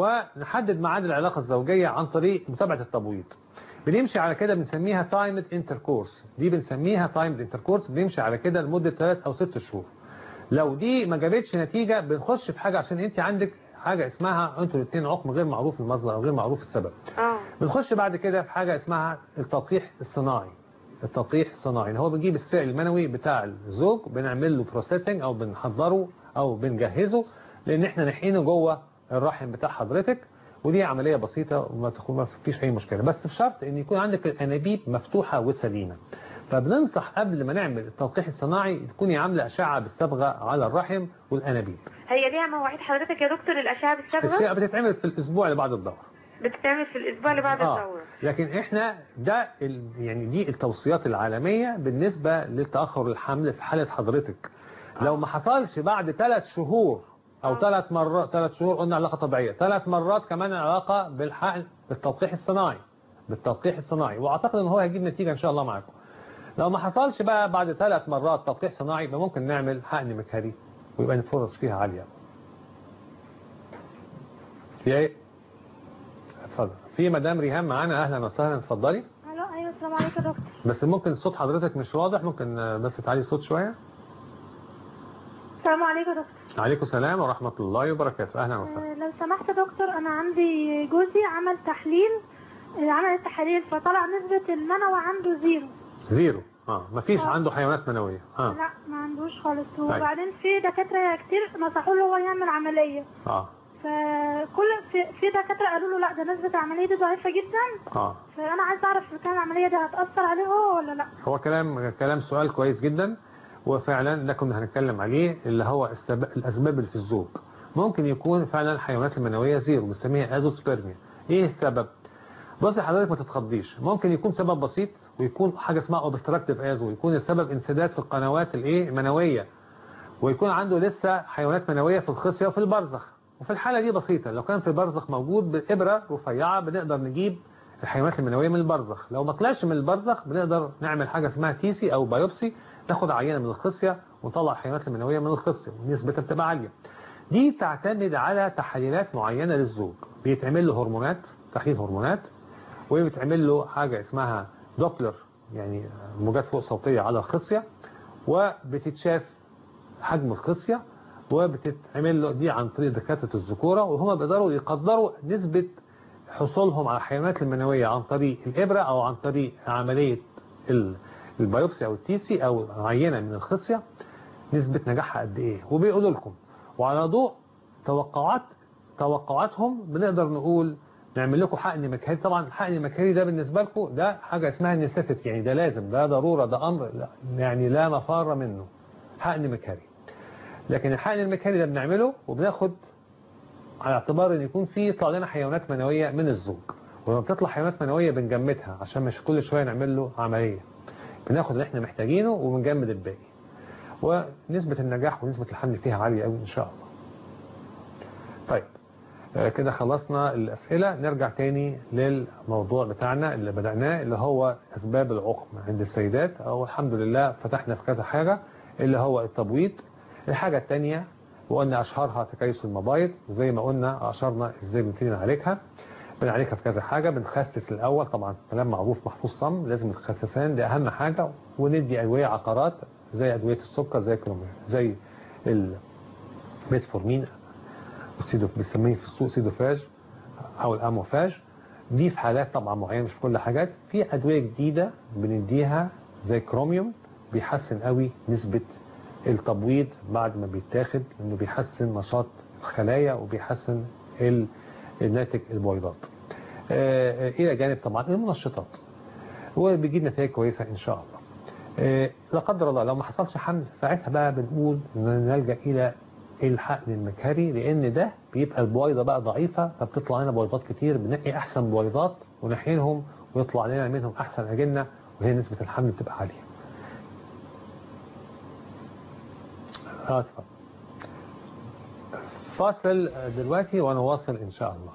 ونحدد ميعاد العلاقة الزوجية عن طريق متابعة التبويض بنمشي على كده بنسميها تايمد انتركورس دي بنسميها تايمد انتركورس بنمشي على كده لمدة 3 او 6 شهور لو دي ما جابتش نتيجة بنخش في حاجة عشان انت عندك حاجة اسمها انتوا الاثنين عقم غير معروف المصدر او غير معروف السبب اه بنخش بعد كده في حاجة اسمها التلقيح الصناعي التلقيح الصناعي اللي هو بنجيب السائل المنوي بتاع الزوج بنعمل له بروسيسنج او بنحضره او بنجهزه لان احنا نحقنه جوه الرحم بتاع حضرتك ودي عملية بسيطة وما تكون ما فيش اي مشكلة بس بشرط ان يكون عندك الانابيب مفتوحة وسليمة فبننصح قبل ما نعمل التلقيح الصناعي تكوني عاملة اشعة بالصبغة على الرحم والانابيب هي ليها مواعيد حضرتك يا دكتور الاشعه بالصبغه الاشعة بتتعمل في الاسبوع اللي بعد الدورة بتتعمل في الاسبوع اللي بعد آه. الدوره لكن احنا ده ال... يعني دي التوصيات العالمية بالنسبة للتأخر الحمل في حالة حضرتك لو ما حصلش بعد ثلاث شهور او آه. ثلاث مرات ثلاث شهور قلنا علاقة طبيعية ثلاث مرات كمان علاقة بالحقن بالتلقيح الصناعي بالتلقيح الصناعي واعتقد ان هو هيجيب نتيجة ان شاء الله معاكم لو ما حصلش بقى بعد ثلاث مرات تلقيح صناعي يبقى ممكن نعمل حقن مكهري ويبقى الفرص فيها عالية في ايه اتفضل في مدام ريهام معانا اهلا وسهلا اتفضلي الو ايوه السلام عليكم يا دكتور بس ممكن صوت حضرتك مش واضح ممكن آه، بس تعالي الصوت شوية السلام عليكم يا دكتور عليكم السلام ورحمة الله وبركاته أهلا وسهلا آه، لو سمحت يا دكتور انا عندي جوزي عمل تحليل آه، عمل التحاليل فطلع نسبة المنوى عنده زيرو زيرو اه مفيش آه. عنده حيوانات منوية اه لا ما عندوش خالص وبعدين في دكاترة كتير نصحوا له هو يعمل عملية اه فكل في, في دكاترة قالوا له لا ده نسبة العملية دي ضعيفة جدا اه فانا عايز اعرف اذا كان العملية دي هتأثر عليه هو ولا لا هو كلام كلام سؤال كويس جدا وفعلا ده كنا هنتكلم عليه اللي هو السبب الأسباب اللي في الزوج ممكن يكون فعلا الحيوانات المنوية زيرو بنسميها ازوسبيرميا ايه السبب بصي حضرتك ما تتخضيش ممكن يكون سبب بسيط ويكون حاجة اسمها اوبستراكتيف ازو يكون السبب انسداد في القنوات الايه المنوية ويكون عنده لسه حيوانات منوية في الخصية وفي البرزخ وفي الحالة دي بسيطة لو كان في البرزخ موجود بإبرة رفيعة بنقدر نجيب الحيوانات المنوية من البرزخ لو ما طلعش من البرزخ بنقدر نعمل حاجة اسمها تيسي أو بايوبسي ناخد عينة من الخصية ونطلع الحيوانات المنوية من الخصية ونسبتها بتبقى عالية دي تعتمد على تحاليلات معينة للزوج بيتعمل له هرمونات تحليل هرمونات وبيتعمل له حاجة اسمها دوبلر يعني موجات فوق صوتية على الخصية وبتتشاف حجم الخصية وبتتعمل له دي عن طريق دكاترة الذكورة وهم بيقدروا يقدروا نسبة حصولهم على الحيوانات المنوية عن طريق الإبرة أو عن طريق عملية ال- البيوبسي او التيسي او عينه من الخصيه نسبه نجاحها قد ايه وبيقولوا لكم وعلى ضوء توقعات توقعاتهم بنقدر نقول نعمل لكم حقن مكاري طبعا الحقن المكاري ده بالنسبه لكم ده حاجه اسمها نسيسيتي يعني ده لازم ده ضروره ده امر لا يعني لا مفر منه حقن مكاري لكن الحقن المكاني ده بنعمله وبناخد على اعتبار ان يكون في طلع لنا حيوانات منويه من الزوج ولما بتطلع حيوانات منويه بنجمدها عشان مش كل شويه نعمل له عمليه بناخد اللي احنا محتاجينه وبنجمد الباقي ونسبه النجاح ونسبه الحمل فيها عاليه قوي ان شاء الله طيب آه، كده خلصنا الأسئلة نرجع تاني للموضوع بتاعنا اللي بدأناه اللي هو أسباب العقم عند السيدات أو الحمد لله فتحنا في كذا حاجة اللي هو التبويض الحاجة التانية وقلنا أشهرها تكيس المبايض وزي ما قلنا أشرنا إزاي بنبتدي نعالجها بنعالجها في كذا حاجة بنخسس الأول طبعا كلام معروف محفوظ صم لازم الخسسان دي أهم حاجة وندي أدوية عقارات زي أدوية السكر زي كلومير زي الميتفورمين السيدو بيسميه في السوق سيدوفاج او الاموفاج دي في حالات طبعا معينه مش في كل حاجات في ادويه جديده بنديها زي كروميوم بيحسن قوي نسبه التبويض بعد ما بيتاخد انه بيحسن نشاط الخلايا وبيحسن ال- الناتج البويضات آه، آه، الى جانب طبعا المنشطات وبيجيب نتائج كويسه ان شاء الله آه، لا قدر الله لو ما حصلش حمل ساعتها بقى بنقول ان نلجا الى الحقن المجهري لان ده بيبقى البويضه بقى ضعيفه فبتطلع لنا بويضات كتير بنقي احسن بويضات ونحينهم ويطلع لنا منهم احسن اجنه وهي نسبه الحمل بتبقى عاليه. اه اتفضل. فاصل دلوقتي ونواصل ان شاء الله.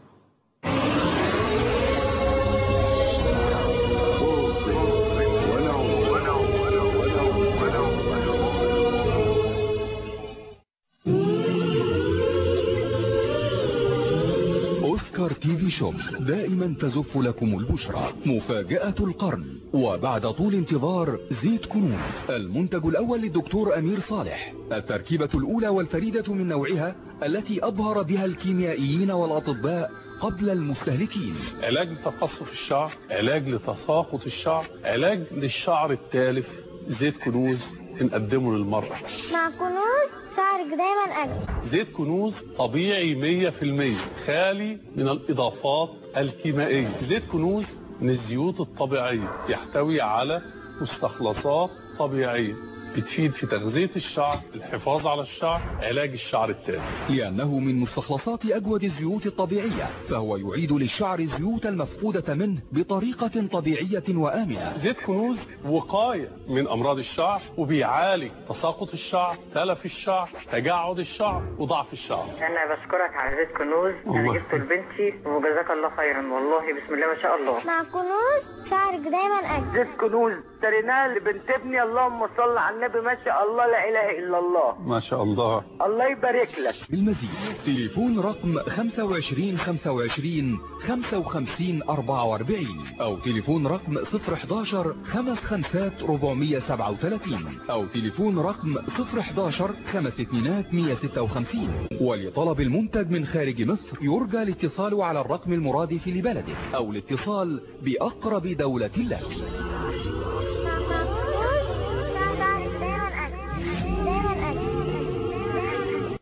أوسكار تي في شوب دائما تزف لكم البشرى مفاجأة القرن وبعد طول انتظار زيت كنوز المنتج الأول للدكتور أمير صالح التركيبة الأولى والفريدة من نوعها التي أبهر بها الكيميائيين والأطباء قبل المستهلكين علاج لتقصف الشعر علاج لتساقط الشعر علاج للشعر التالف زيت كنوز بنقدمه للمرأة مع كنوز شعرك دايما أجمل زيت كنوز طبيعي 100% خالي من الإضافات الكيميائية زيت كنوز من الزيوت الطبيعية يحتوي على مستخلصات طبيعية بتفيد في تغذية الشعر الحفاظ على الشعر علاج الشعر التالف لأنه من مستخلصات أجود الزيوت الطبيعية فهو يعيد للشعر الزيوت المفقودة منه بطريقة طبيعية وآمنة زيت كنوز وقاية من أمراض الشعر وبيعالج تساقط الشعر تلف الشعر تجعد الشعر وضعف الشعر انا بشكرك على زيت كنوز انا الله. جبته لبنتي وجزاك الله خيرا والله بسم الله ما شاء الله مع كنوز شعرك دايما أجمل زيت كنوز اشتريناه لبنت ابني اللهم صل على النبي ما شاء الله لا اله الا الله ما شاء الله الله يبارك لك بالمزيد تليفون رقم 25 25 55 44 أو تليفون رقم 011 55 437 أو تليفون رقم 011 5 اتنينات 156 ولطلب المنتج من خارج مصر يرجى الاتصال على الرقم المرادف لبلدك أو الاتصال بأقرب دولة لك مع كنوز شعرك دايما أجمل دايما أجمل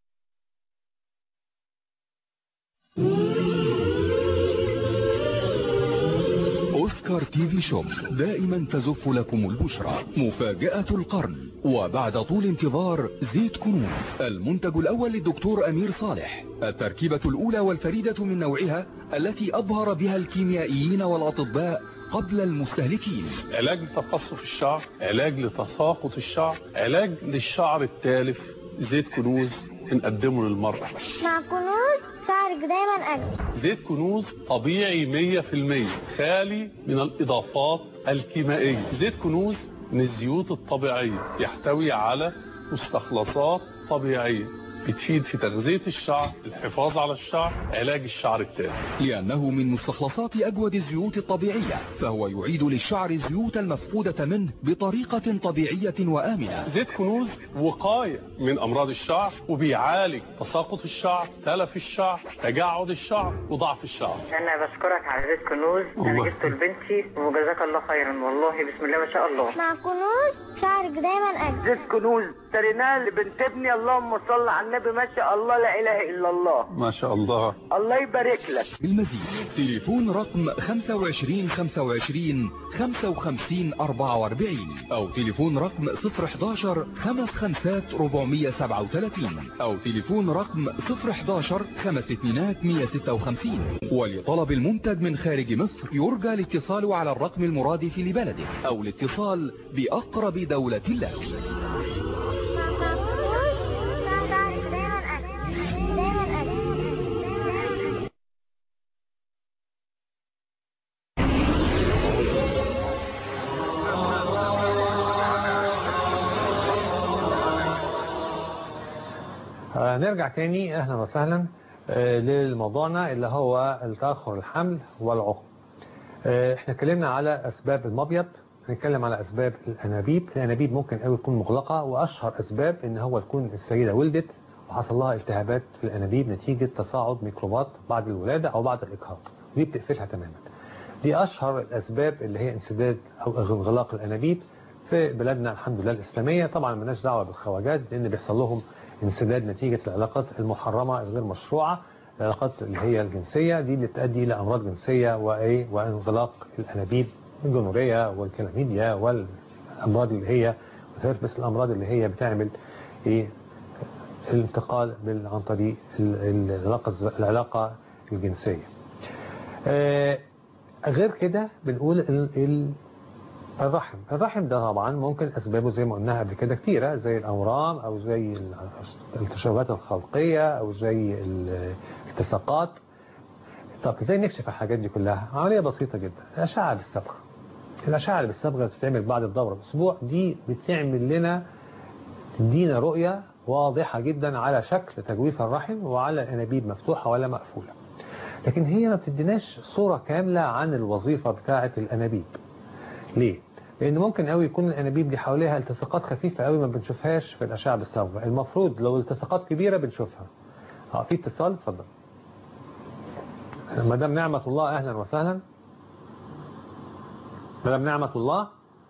أوسكار تي في شوب دائما تزف لكم البشرى مفاجأة القرن وبعد طول انتظار زيت كنوز المنتج الأول للدكتور أمير صالح التركيبة الأولى والفريدة من نوعها التي أبهر بها الكيميائيين والأطباء قبل المستهلكين علاج لتقصف الشعر علاج لتساقط الشعر علاج للشعر التالف زيت كنوز بنقدمه للمرأة مع كنوز شعرك دايما أجمل زيت كنوز طبيعي 100% خالي من الإضافات الكيميائية زيت كنوز من الزيوت الطبيعية يحتوي على مستخلصات طبيعية بتفيد في تغذية الشعر الحفاظ على الشعر علاج الشعر التالف لأنه من مستخلصات أجود الزيوت الطبيعية فهو يعيد للشعر الزيوت المفقودة منه بطريقة طبيعية وآمنة زيت كنوز وقاية من أمراض الشعر وبيعالج تساقط الشعر تلف الشعر تجعد الشعر وضعف الشعر انا بشكرك على زيت كنوز انا الله. جبته لبنتي وجزاك الله خيرا والله بسم الله ما شاء الله مع كنوز شعرك دايما أجمل زيت كنوز اشتريناه لبنت ابني اللهم صل على النبي ما شاء الله لا اله الا الله ما شاء الله الله يبارك لك بالمزيد تليفون رقم 25 25 55 44 أو تليفون رقم 011 55 437 أو تليفون رقم 011 5 اتنينات 156 ولطلب المنتج من خارج مصر يرجى الاتصال على الرقم المرادف لبلدك أو الاتصال بأقرب دولة لك مع كنوز شعرك دايما أجمل دايما أجمل آه، نرجع تاني اهلا وسهلا آه، لموضوعنا اللي هو التأخر الحمل والعقم آه، احنا اتكلمنا على اسباب المبيض هنتكلم على اسباب الانابيب الانابيب ممكن قوي تكون مغلقة واشهر اسباب ان هو تكون السيدة ولدت وحصل لها التهابات في الانابيب نتيجة تصاعد ميكروبات بعد الولادة او بعد الاجهاض ودي بتقفلها تماما دي اشهر الاسباب اللي هي انسداد او انغلاق الانابيب في بلادنا الحمد لله الاسلامية طبعا مالناش دعوة بالخواجات لان بيحصل لهم انسداد نتيجة العلاقات المحرمة الغير مشروعة العلاقات اللي هي الجنسية دي اللي بتؤدي إلى أمراض جنسية وإيه وانغلاق الأنابيب الجنورية والكلاميديا والأمراض اللي هي الهربس الأمراض اللي هي بتعمل إيه الانتقال بال- عن طريق ال- ال- العلاقة الز- العلاقة الجنسية آه، غير كده بنقول ال- ال- الرحم الرحم ده طبعا ممكن أسبابه زي ما قلناها قبل كده كتيرة زي الأورام أو زي ال- التشوهات الخلقية أو زي ال- الالتصاقات طب ازاي نكشف الحاجات دي كلها عملية بسيطة جدا الأشعة بالصبغة الأشعة اللي بالصبغة اللي بتتعمل بعد الدورة بأسبوع دي بتعمل لنا تدينا رؤية واضحة جدا على شكل تجويف الرحم وعلى الأنابيب مفتوحة ولا مقفولة لكن هي ما بتديناش صورة كاملة عن الوظيفة بتاعة الأنابيب ليه؟ لأن ممكن قوي يكون الأنابيب دي حواليها التصاقات خفيفة قوي ما بنشوفهاش في الأشعة بالصبغة المفروض لو التصاقات كبيرة بنشوفها اه في اتصال اتفضل مدام نعمة الله أهلا وسهلا مدام نعمة الله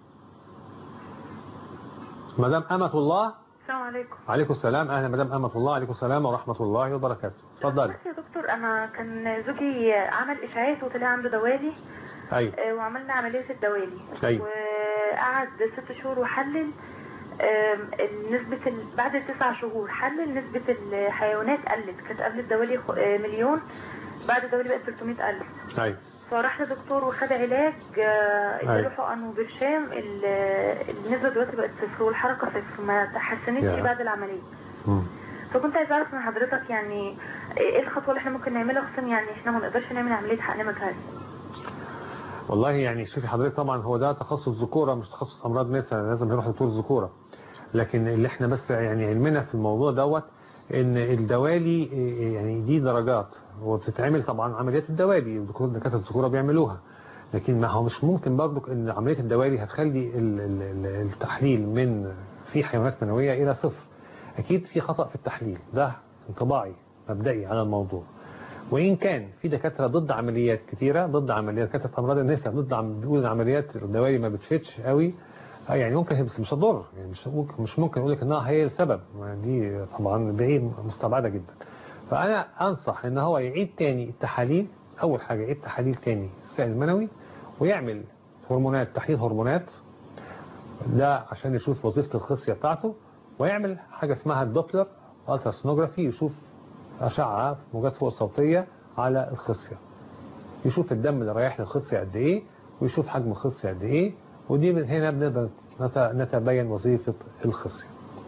مدام أمة الله السلام عليكم عليكم السلام أهلا مدام أمة الله عليكم السلام ورحمة الله وبركاته اتفضلي بس يا دكتور انا كان زوجي عمل اشاعات وطلع عنده دوالي أيوة آه، وعملنا عملية الدوالي أيوة. وقعد ست شهور وحلل آم، نسبة ال... بعد تسع شهور حلل نسبة الحيوانات قلت كانت قبل الدوالي خ- آه، مليون بعد الدوالي بقت 300 ألف أيوة فراح لدكتور وخد علاج آه، اداله أيوة. حقن وبرشام ال- النسبة دلوقتي بقت صفر والحركة صفر ما تحسنتش يا. بعد العملية مم. فكنت عايز اعرف من حضرتك يعني ايه الخطوة اللي احنا ممكن نعملها خصوصا يعني احنا ما نقدرش نعمل عملية حقن مجهري والله يعني شوفي حضرتك طبعا هو ده تخصص ذكورة مش تخصص أمراض نساء لازم يروح دكتور ذكورة لكن اللي احنا بس يعني علمنا في الموضوع دوت ان الدوالي إيه، يعني دي درجات وبتتعمل طبعا عمليات الدوالي الدكتور دكاتره الذكوره بيعملوها لكن ما هو مش ممكن برضك ان عمليه الدوالي هتخلي ال- ال- ال- التحليل من في حيوانات منويه الى صفر اكيد في خطا في التحليل ده انطباعي مبدئي على الموضوع وإن كان في دكاترة ضد عمليات كتيرة ضد عمليات دكاترة أمراض النساء ضد عم بيقول إن عمليات الدوالي ما بتفيدش قوي آه يعني ممكن هي بس مش هتضر يعني مش ممكن مش ممكن أقول لك إنها هي السبب ما دي طبعا بعيد مستبعدة جدا فأنا أنصح إن هو يعيد تاني التحاليل أول حاجة يعيد تحاليل تاني السائل المنوي ويعمل هرمونات تحليل هرمونات ده عشان يشوف وظيفة الخصية بتاعته ويعمل حاجة اسمها الدوبلر التراسونوجرافي يشوف أشعة موجات فوق صوتية على الخصية يشوف الدم اللي رايح للخصية قد إيه ويشوف حجم الخصية قد إيه ودي من هنا بنقدر نت- نتبين وظيفة الخصية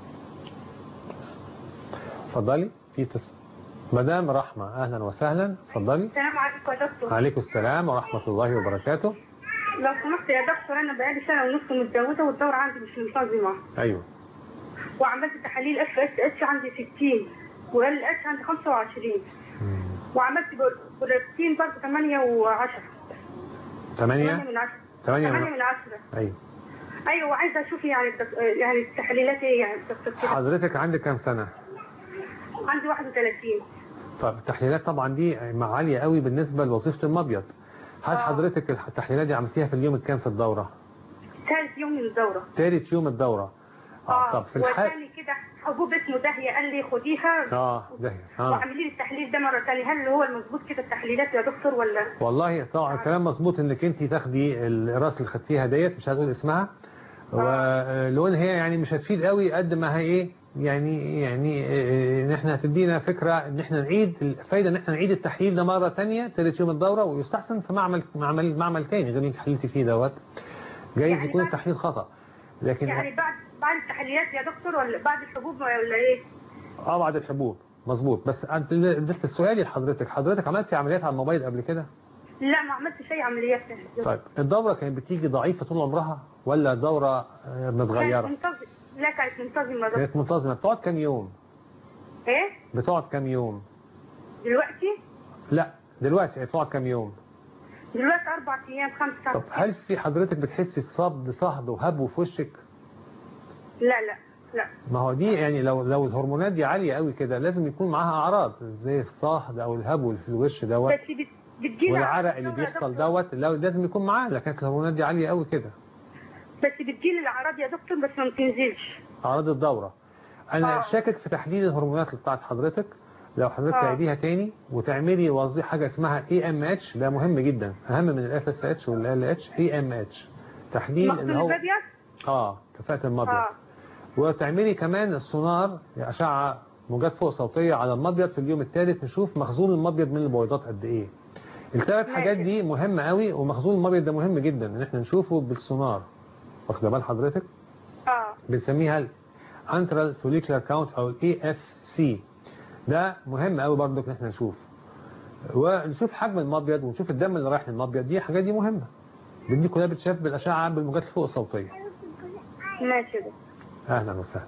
اتفضلي في تس... مدام رحمة أهلا وسهلا اتفضلي السلام عليكم يا دكتور عليكم السلام ورحمة الله وبركاته لو سمحت يا دكتور انا بقالي سنه ونص متجوزه والدوره عندي مش منتظمه أيوه وعملت تحاليل اف اس اتش عندي 60 وقال لي اتش عندي 25 وعملت بروتين برضه 8 و10 8 من 10 8 8 من من 10 ايوه ايوه وعايزه اشوف يعني الدك... يعني التحليلات ايه يعني الدكتور كده حضرتك عندك كام سنة عندي 31 طب التحليلات طبعا دي مع عالية قوي بالنسبة لوظيفة المبيض هل حضرتك التحليلات دي عملتيها في اليوم الكام في الدورة ثالث يوم من الدوره ثالث يوم الدورة اه طب في الحال وثاني كده حبوب اسمه داهيه قال لي خديها اه ده اه واعملي لي التحليل ده مره ثانيه هل هو المظبوط كده التحليلات يا دكتور ولا والله طبعا كلام مظبوط انك انت تاخدي الراس اللي خدتيها ديت مش هتقول اسمها ولو ان هي يعني مش هتفيد قوي قد ما هي ايه يعني يعني إيه، ان احنا هتدينا فكره ان احنا نعيد الفايده ان احنا نعيد التحليل ده مره ثانيه ثالث يوم الدوره ويستحسن في معمل معمل معمل ثاني غير اللي انت حللتي فيه دوت جايز يعني يكون بعد- التحليل خطا لكن يعني بعد بعد التحليلات يا دكتور ولا بعد الحبوب ولا ايه؟ اه بعد الحبوب مظبوط بس انت بس السؤال لحضرتك حضرتك عملتي عمليات على الموبايل قبل كده لا ما عملتش اي عمليات طيب الدوره كانت بتيجي ضعيفه طول عمرها ولا دوره آه، كانت متغيره منتظمة لا كانت منتظمة يا دكتور كانت منتظمه بتقعد كام يوم ايه؟ بتقعد كام يوم دلوقتي لا دلوقتي بتقعد كام يوم دلوقتي اربع ايام خمس طب هل في حضرتك بتحسي صد صهد وهبو في وشك لا لا لا ما هو دي يعني لو لو الهرمونات دي عاليه قوي كده لازم يكون معاها اعراض زي الصهد او الهبو اللي في الوش دوت بس بت- بتجيلي والعرق اللي بيحصل دوت لو- لازم يكون معاه لكن الهرمونات دي عاليه قوي كده بس بتجيلي الاعراض يا دكتور بس ما بتنزلش اعراض الدوره انا آه. شاكك في تحليل الهرمونات اللي بتاعت حضرتك لو حضرتك آه. تعيديها تاني وتعملي وظيفه حاجه اسمها اي ام اتش ده مهم جدا اهم من الاف اس اتش والال اتش اي ام اتش تحليل مخزون اللي هو البابيض اه كفاءه المبيض اه وتعملي كمان السونار اشعه موجات فوق صوتيه على المبيض في اليوم الثالث نشوف مخزون المبيض من البويضات قد ايه الثلاث حاجات دي مهمه قوي ومخزون المبيض ده مهم جدا ان احنا نشوفه بالسونار واخده بال حضرتك اه بنسميها الانترال فوليكولار كاونت او الاي اف سي ده مهم قوي برضك ان احنا نشوف ونشوف حجم المبيض ونشوف الدم اللي رايح للمبيض دي الحاجات دي مهمه دي كلها بتشاف بالاشعه بالموجات الفوق الصوتيه ماشي ده اهلا وسهلا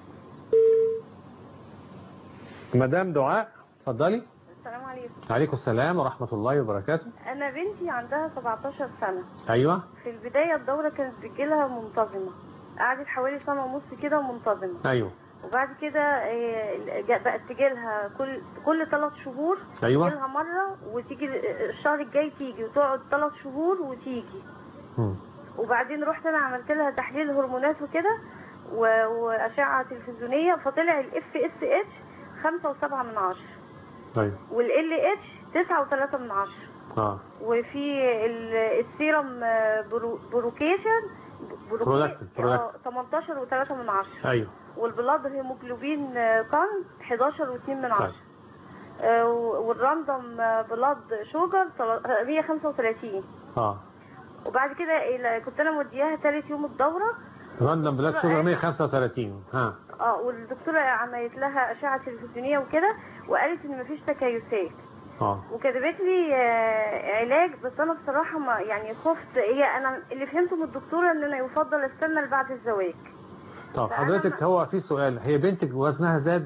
مدام دعاء اتفضلي السلام عليكم عليكم السلام ورحمه الله وبركاته انا بنتي عندها 17 سنه ايوه في البدايه الدوره كانت بتجيلها منتظمه قعدت حوالي سنه ونص كده منتظمه ايوه وبعد كده آه، جا- بقت تجيلها كل كل ثلاث شهور أيوة. تجيلها مره وتيجي الشهر الجاي تيجي وتقعد ثلاث شهور وتيجي مم. وبعدين رحت انا عملت لها تحليل هرمونات وكده و- واشعه تلفزيونيه فطلع الاف اس اتش 5.7 من عشرة طيب والال اتش 9.3 من عشرة اه وفي ال- السيرم آه، برو- بروكيشن بروكي- برولاكتين، برولاكتين. آه، 18 و3 من عشرة ايوه والبلاد هيموجلوبين آه، كان 11 و2 من عشرة آه، والراندوم آه، بلاد شوجر تل- آه، 135 اه وبعد كده ال- كنت انا مودياها ثالث يوم الدوره راندم بلاك شوجر 135 ها اه والدكتوره عملت لها اشعه تلفزيونيه وكده وقالت ان مفيش تكيسات اه وكتبت لي آه، علاج بس انا بصراحه ما يعني خفت هي انا اللي فهمته من الدكتوره ان انا يفضل استنى لبعد الزواج طب فأنا حضرتك هو في سؤال هي بنتك وزنها زاد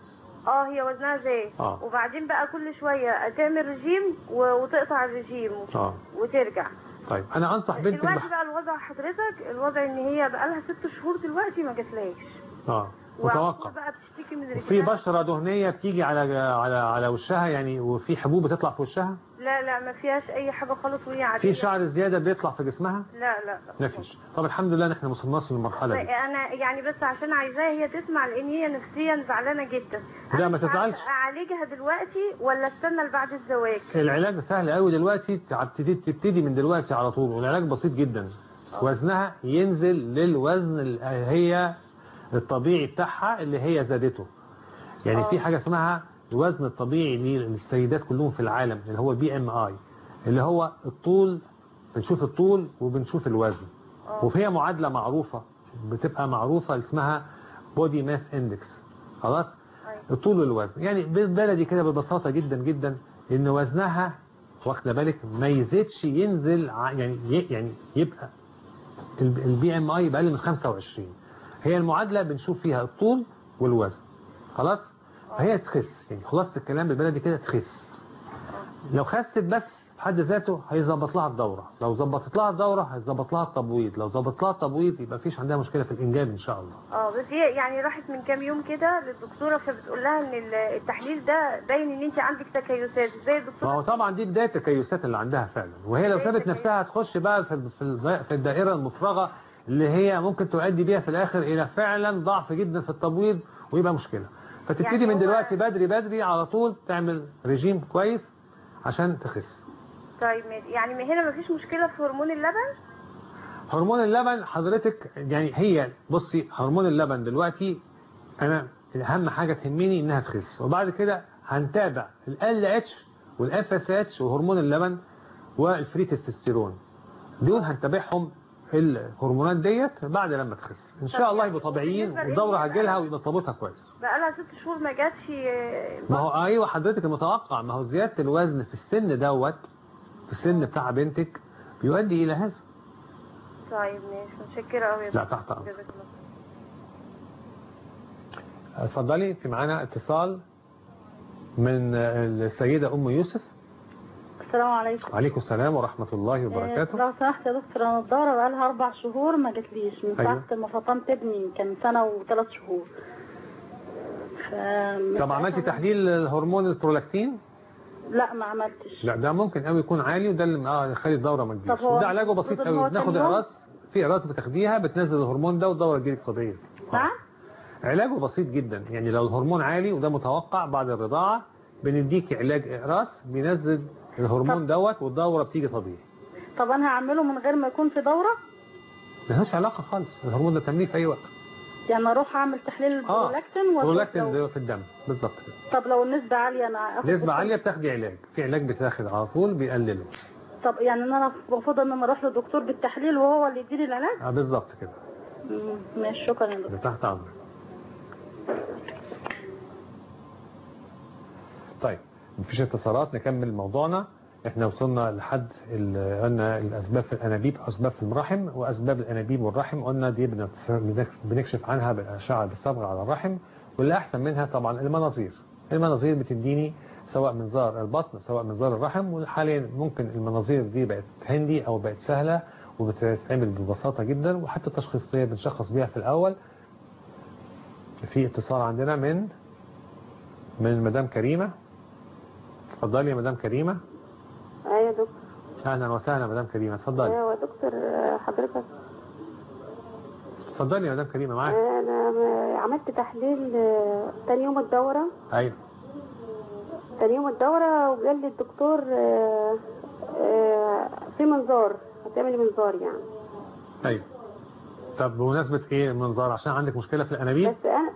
اه هي وزنها زاد آه. وبعدين بقى كل شويه تعمل رجيم و- وتقطع الرجيم اه وترجع طيب انا انصح بنتك دلوقتي بح... بقى الوضع حضرتك الوضع ان هي بقى لها ست شهور دلوقتي ما جاتلاش اه وعلى متوقع طول بقى بتشتكي من وفي رجلها بشرة دهنية بتيجي على على على وشها يعني وفي حبوب بتطلع في وشها لا لا ما فيهاش اي حاجه خالص وهي عاديه في شعر زيادة بيطلع في جسمها لا لا مفيش طب الحمد لله ان احنا ما وصلناش للمرحلة دي انا يعني بس عشان عايزاها هي تسمع لان هي نفسيا زعلانه جدا لا ما مش عارفة تزعلش اعالجها دلوقتي ولا استنى لبعد الزواج العلاج سهل قوي دلوقتي تبتدي تبتدي من دلوقتي على طول والعلاج بسيط جدا وزنها ينزل للوزن اللي هي الطبيعي بتاعها اللي هي زادته يعني في حاجة اسمها الوزن الطبيعي للسيدات كلهم في العالم اللي هو بي ام اي اللي هو الطول بنشوف الطول وبنشوف الوزن وفيها معادلة معروفة بتبقى معروفة اسمها بودي ماس اندكس خلاص الطول والوزن يعني بالبلدي كده ببساطة جدا جدا ان وزنها واخده بالك ما يزيدش ينزل ع- يعني ي- يعني يبقى البي ام اي يبقى اقل من 25 هي المعادلة بنشوف فيها الطول والوزن خلاص هي تخس يعني خلاصة الكلام بالبلدي كده تخس لو خست بس في حد ذاته هيظبط لها الدورة لو ظبطت لها الدورة هيظبط لها التبويض لو ظبط لها التبويض يبقى مفيش عندها مشكلة في الإنجاب إن شاء الله اه بس هي يعني راحت من كام يوم كده للدكتوره فبتقول لها ان ال- التحليل ده باين ان انت عندك تكيسات زي الدكتوره ما هو طبعا دي بداية التكيسات اللي عندها فعلا وهي لو سابت نفسها هتخش بقى في في الض- في الدائرة المفرغة اللي هي ممكن تؤدي بيها في الآخر إلى فعلا ضعف جدا في التبويض ويبقى مشكلة فتبتدي يعني من هو- دلوقتي بدري بدري على طول تعمل رجيم كويس عشان تخس طيب ماشي. يعني من هنا مفيش مشكله في هرمون اللبن هرمون اللبن حضرتك يعني هي بصي هرمون اللبن دلوقتي انا اهم حاجه تهمني انها تخس وبعد كده هنتابع ال اتش والاف اس اتش وهرمون اللبن والفري تستوستيرون دول هنتابعهم الهرمونات ديت بعد لما تخس ان شاء الله يبقوا طبيعيين بالنسبة والدوره لإيه هتجيلها ويبقى تربطها كويس بقى لها ست شهور ما جاتش ما هو ايوه حضرتك المتوقع ما هو زياده الوزن في السن دوت في السن بتاع بنتك بيؤدي الى هذا طيب ماشي متشكره قوي لا، تحت أمرك. جزاك الله اتفضلي في معانا اتصال من السيدة أم يوسف السلام عليكم عليكم السلام ورحمة الله آه، وبركاته لو سمحت يا دكتور انا الدورة بقالها اربع شهور ما جاتليش من أيوة. ساعة ما فطمت ابني كان سنة وثلاث شهور ف... طب عملتي تحليل الهرمون البرولاكتين لا ما عملتش لا ده ممكن قوي يكون عالي وده اللي اه يخلي الدورة ما تجيش طب هو وده علاجه بسيط المفروض إن هو قوي بناخد كام يوم؟ اقراص في اقراص بتاخديها بتنزل الهرمون ده والدورة تجيلك طبيعي نعم علاجه بسيط جدا يعني لو الهرمون عالي وده متوقع بعد الرضاعة بنديكي علاج اقراص بينزل الهرمون دوت والدورة بتيجي طبيعي طب انا هعمله من غير ما يكون في دورة ملهاش علاقة خالص الهرمون ده تعمليه في أي وقت يعني اروح اعمل تحليل البرولاكتين وأشوف برولاكتين لو- ده في الدم بالظبط كده طب لو النسبة عالية انا اخد نسبة عالية بتاخدي علاج في علاج بتاخد على طول بيقلله طب يعني ان انا المفروض ان انا اروح لدكتور بالتحليل وهو اللي يديني العلاج اه بالظبط كده مم، ماشي شكرا يا دكتور ده تحت أمرك طيب مفيش اتصالات نكمل موضوعنا احنا وصلنا لحد ال- قلنا الاسباب في الانابيب اسباب في المرحم واسباب الانابيب والرحم قلنا دي بنت- بنكس- بنكشف عنها بالاشعه بالصبغه على الرحم واللي احسن منها طبعا المناظير المناظير بتديني سواء منظار البطن سواء منظار الرحم وحاليا ممكن المناظير دي بقت هندي او بقت سهله وبتتعمل ببساطه جدا وحتى التشخيصيه بنشخص بيها في الاول في اتصال عندنا من من مدام كريمه اتفضلي يا مدام كريمه ايوه يا دكتور اهلا وسهلا مدام كريمه اتفضلي ايوه يا دكتور آه، حضرتك اتفضلي يا مدام كريمه معاك آه، انا م- عملت تحليل آه، تاني يوم الدورة ايوه تاني يوم الدورة وقال لي الدكتور آه، آه، في منظار هتعملي منظار يعني ايوه طب بمناسبه ايه المنظار عشان عندك مشكله في الانابيب بس انا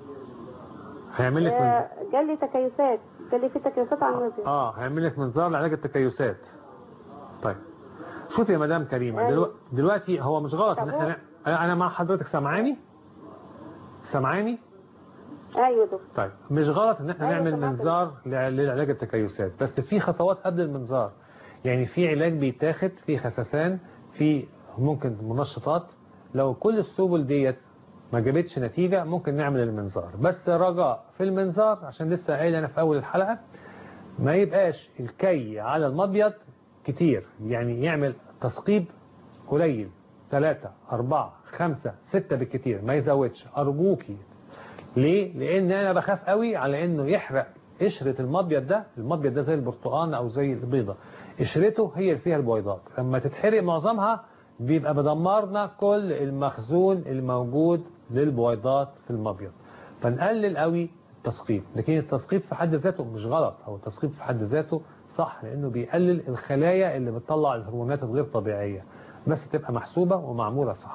هيعمل لك منظار آه، قال لي تكيسات قال لي في تكيسات على النزل اه هيعمل لك منظار لعلاج التكيسات طيب شوفي يا مدام كريمه أيوة. دلوقتي, دلوقتي هو مش غلط ان طب احنا هو- نع- انا أنا مع حضرتك سامعاني سامعاني ايوه دكتور طيب مش غلط ان احنا أيوة نعمل سمعت. منظار لع- لعلاج التكيسات بس في خطوات قبل المنظار يعني في علاج بيتاخد في خسسان في ممكن منشطات لو كل السبل ديت ما جابتش نتيجة ممكن نعمل المنظار بس رجاء في المنظار عشان لسه قايل انا في اول الحلقة ما يبقاش الكي على المبيض كتير يعني يعمل تثقيب قليل ثلاثة أربعة خمسة ستة بالكتير ما يزودش أرجوكي ليه؟ لأن أنا بخاف قوي على إنه يحرق قشرة المبيض ده المبيض ده زي البرتقال أو زي البيضة قشرته هي اللي فيها البويضات لما تتحرق معظمها بيبقى بدمرنا كل المخزون الموجود للبويضات في المبيض فنقلل قوي التثقيب لكن التثقيب في حد ذاته مش غلط أو التثقيب في حد ذاته صح لأنه بيقلل الخلايا اللي بتطلع الهرمونات الغير طبيعية بس تبقى محسوبة ومعمولة صح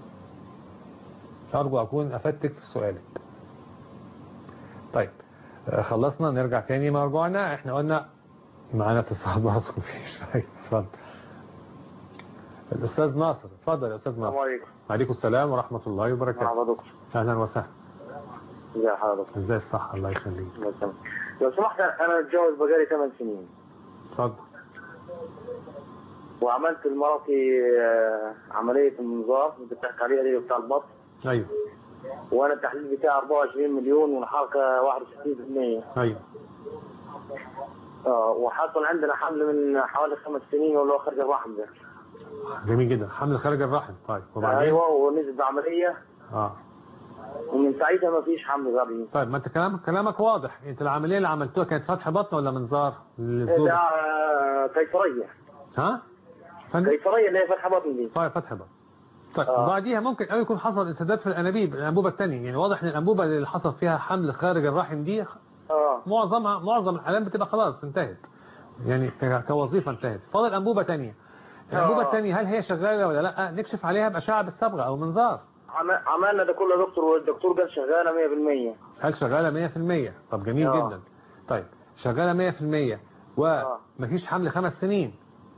أرجو أكون أفدتك في سؤالك طيب آه، خلصنا نرجع تاني مرجوعنا احنا قلنا معانا اتصال برضه مفيش أيوة، اتفضل الأستاذ ناصر اتفضل يا أستاذ ناصر عليكم. وعليكم السلام ورحمة الله وبركاته مرحبا دكتور أهلا وسهلا ازي حضرتك ازاي الصحة الله يخليك الله يسلمك. لو سمحت انا متجوز بقالي 8 سنين اتفضل وعملت لمرتي آه، عملية المنظار اللي بتحكي عليها دي بتاع البطن أيوه وانا التحليل بتاعي 24 مليون والحركه 61% ايوه اه وحصل عندنا حمل من حوالي خمس سنين واللي هو خارج الرحم ده جميل جدا حمل خارج الرحم طيب وبعدين ايوه ونزل بعمليه اه ومن ساعتها ما فيش حمل غبي طيب ما انت كلامك كلامك واضح انت العمليه اللي عملتوها كانت فتح بطن ولا منظار للزوج ده آه، قيصريه ها فندم قيصريه اللي هي فتح بطن دي طيب فتح بطن طيب وبعديها ممكن قوي يكون حصل انسداد في الانابيب الانبوبه الثانيه يعني واضح ان الانبوبه اللي حصل فيها حمل خارج الرحم دي اه معظمها معظم الحالات بتبقى خلاص انتهت يعني ك- كوظيفه انتهت فاضل انبوبه ثانيه الانبوبه آه. الثانيه هل هي شغاله ولا لا نكشف عليها باشعه بالصبغه او منظار عم- عملنا ده كله يا دكتور والدكتور قال شغاله 100% هل شغاله 100% طب جميل آه. جدا طيب شغاله 100% ومفيش حمل خمس سنين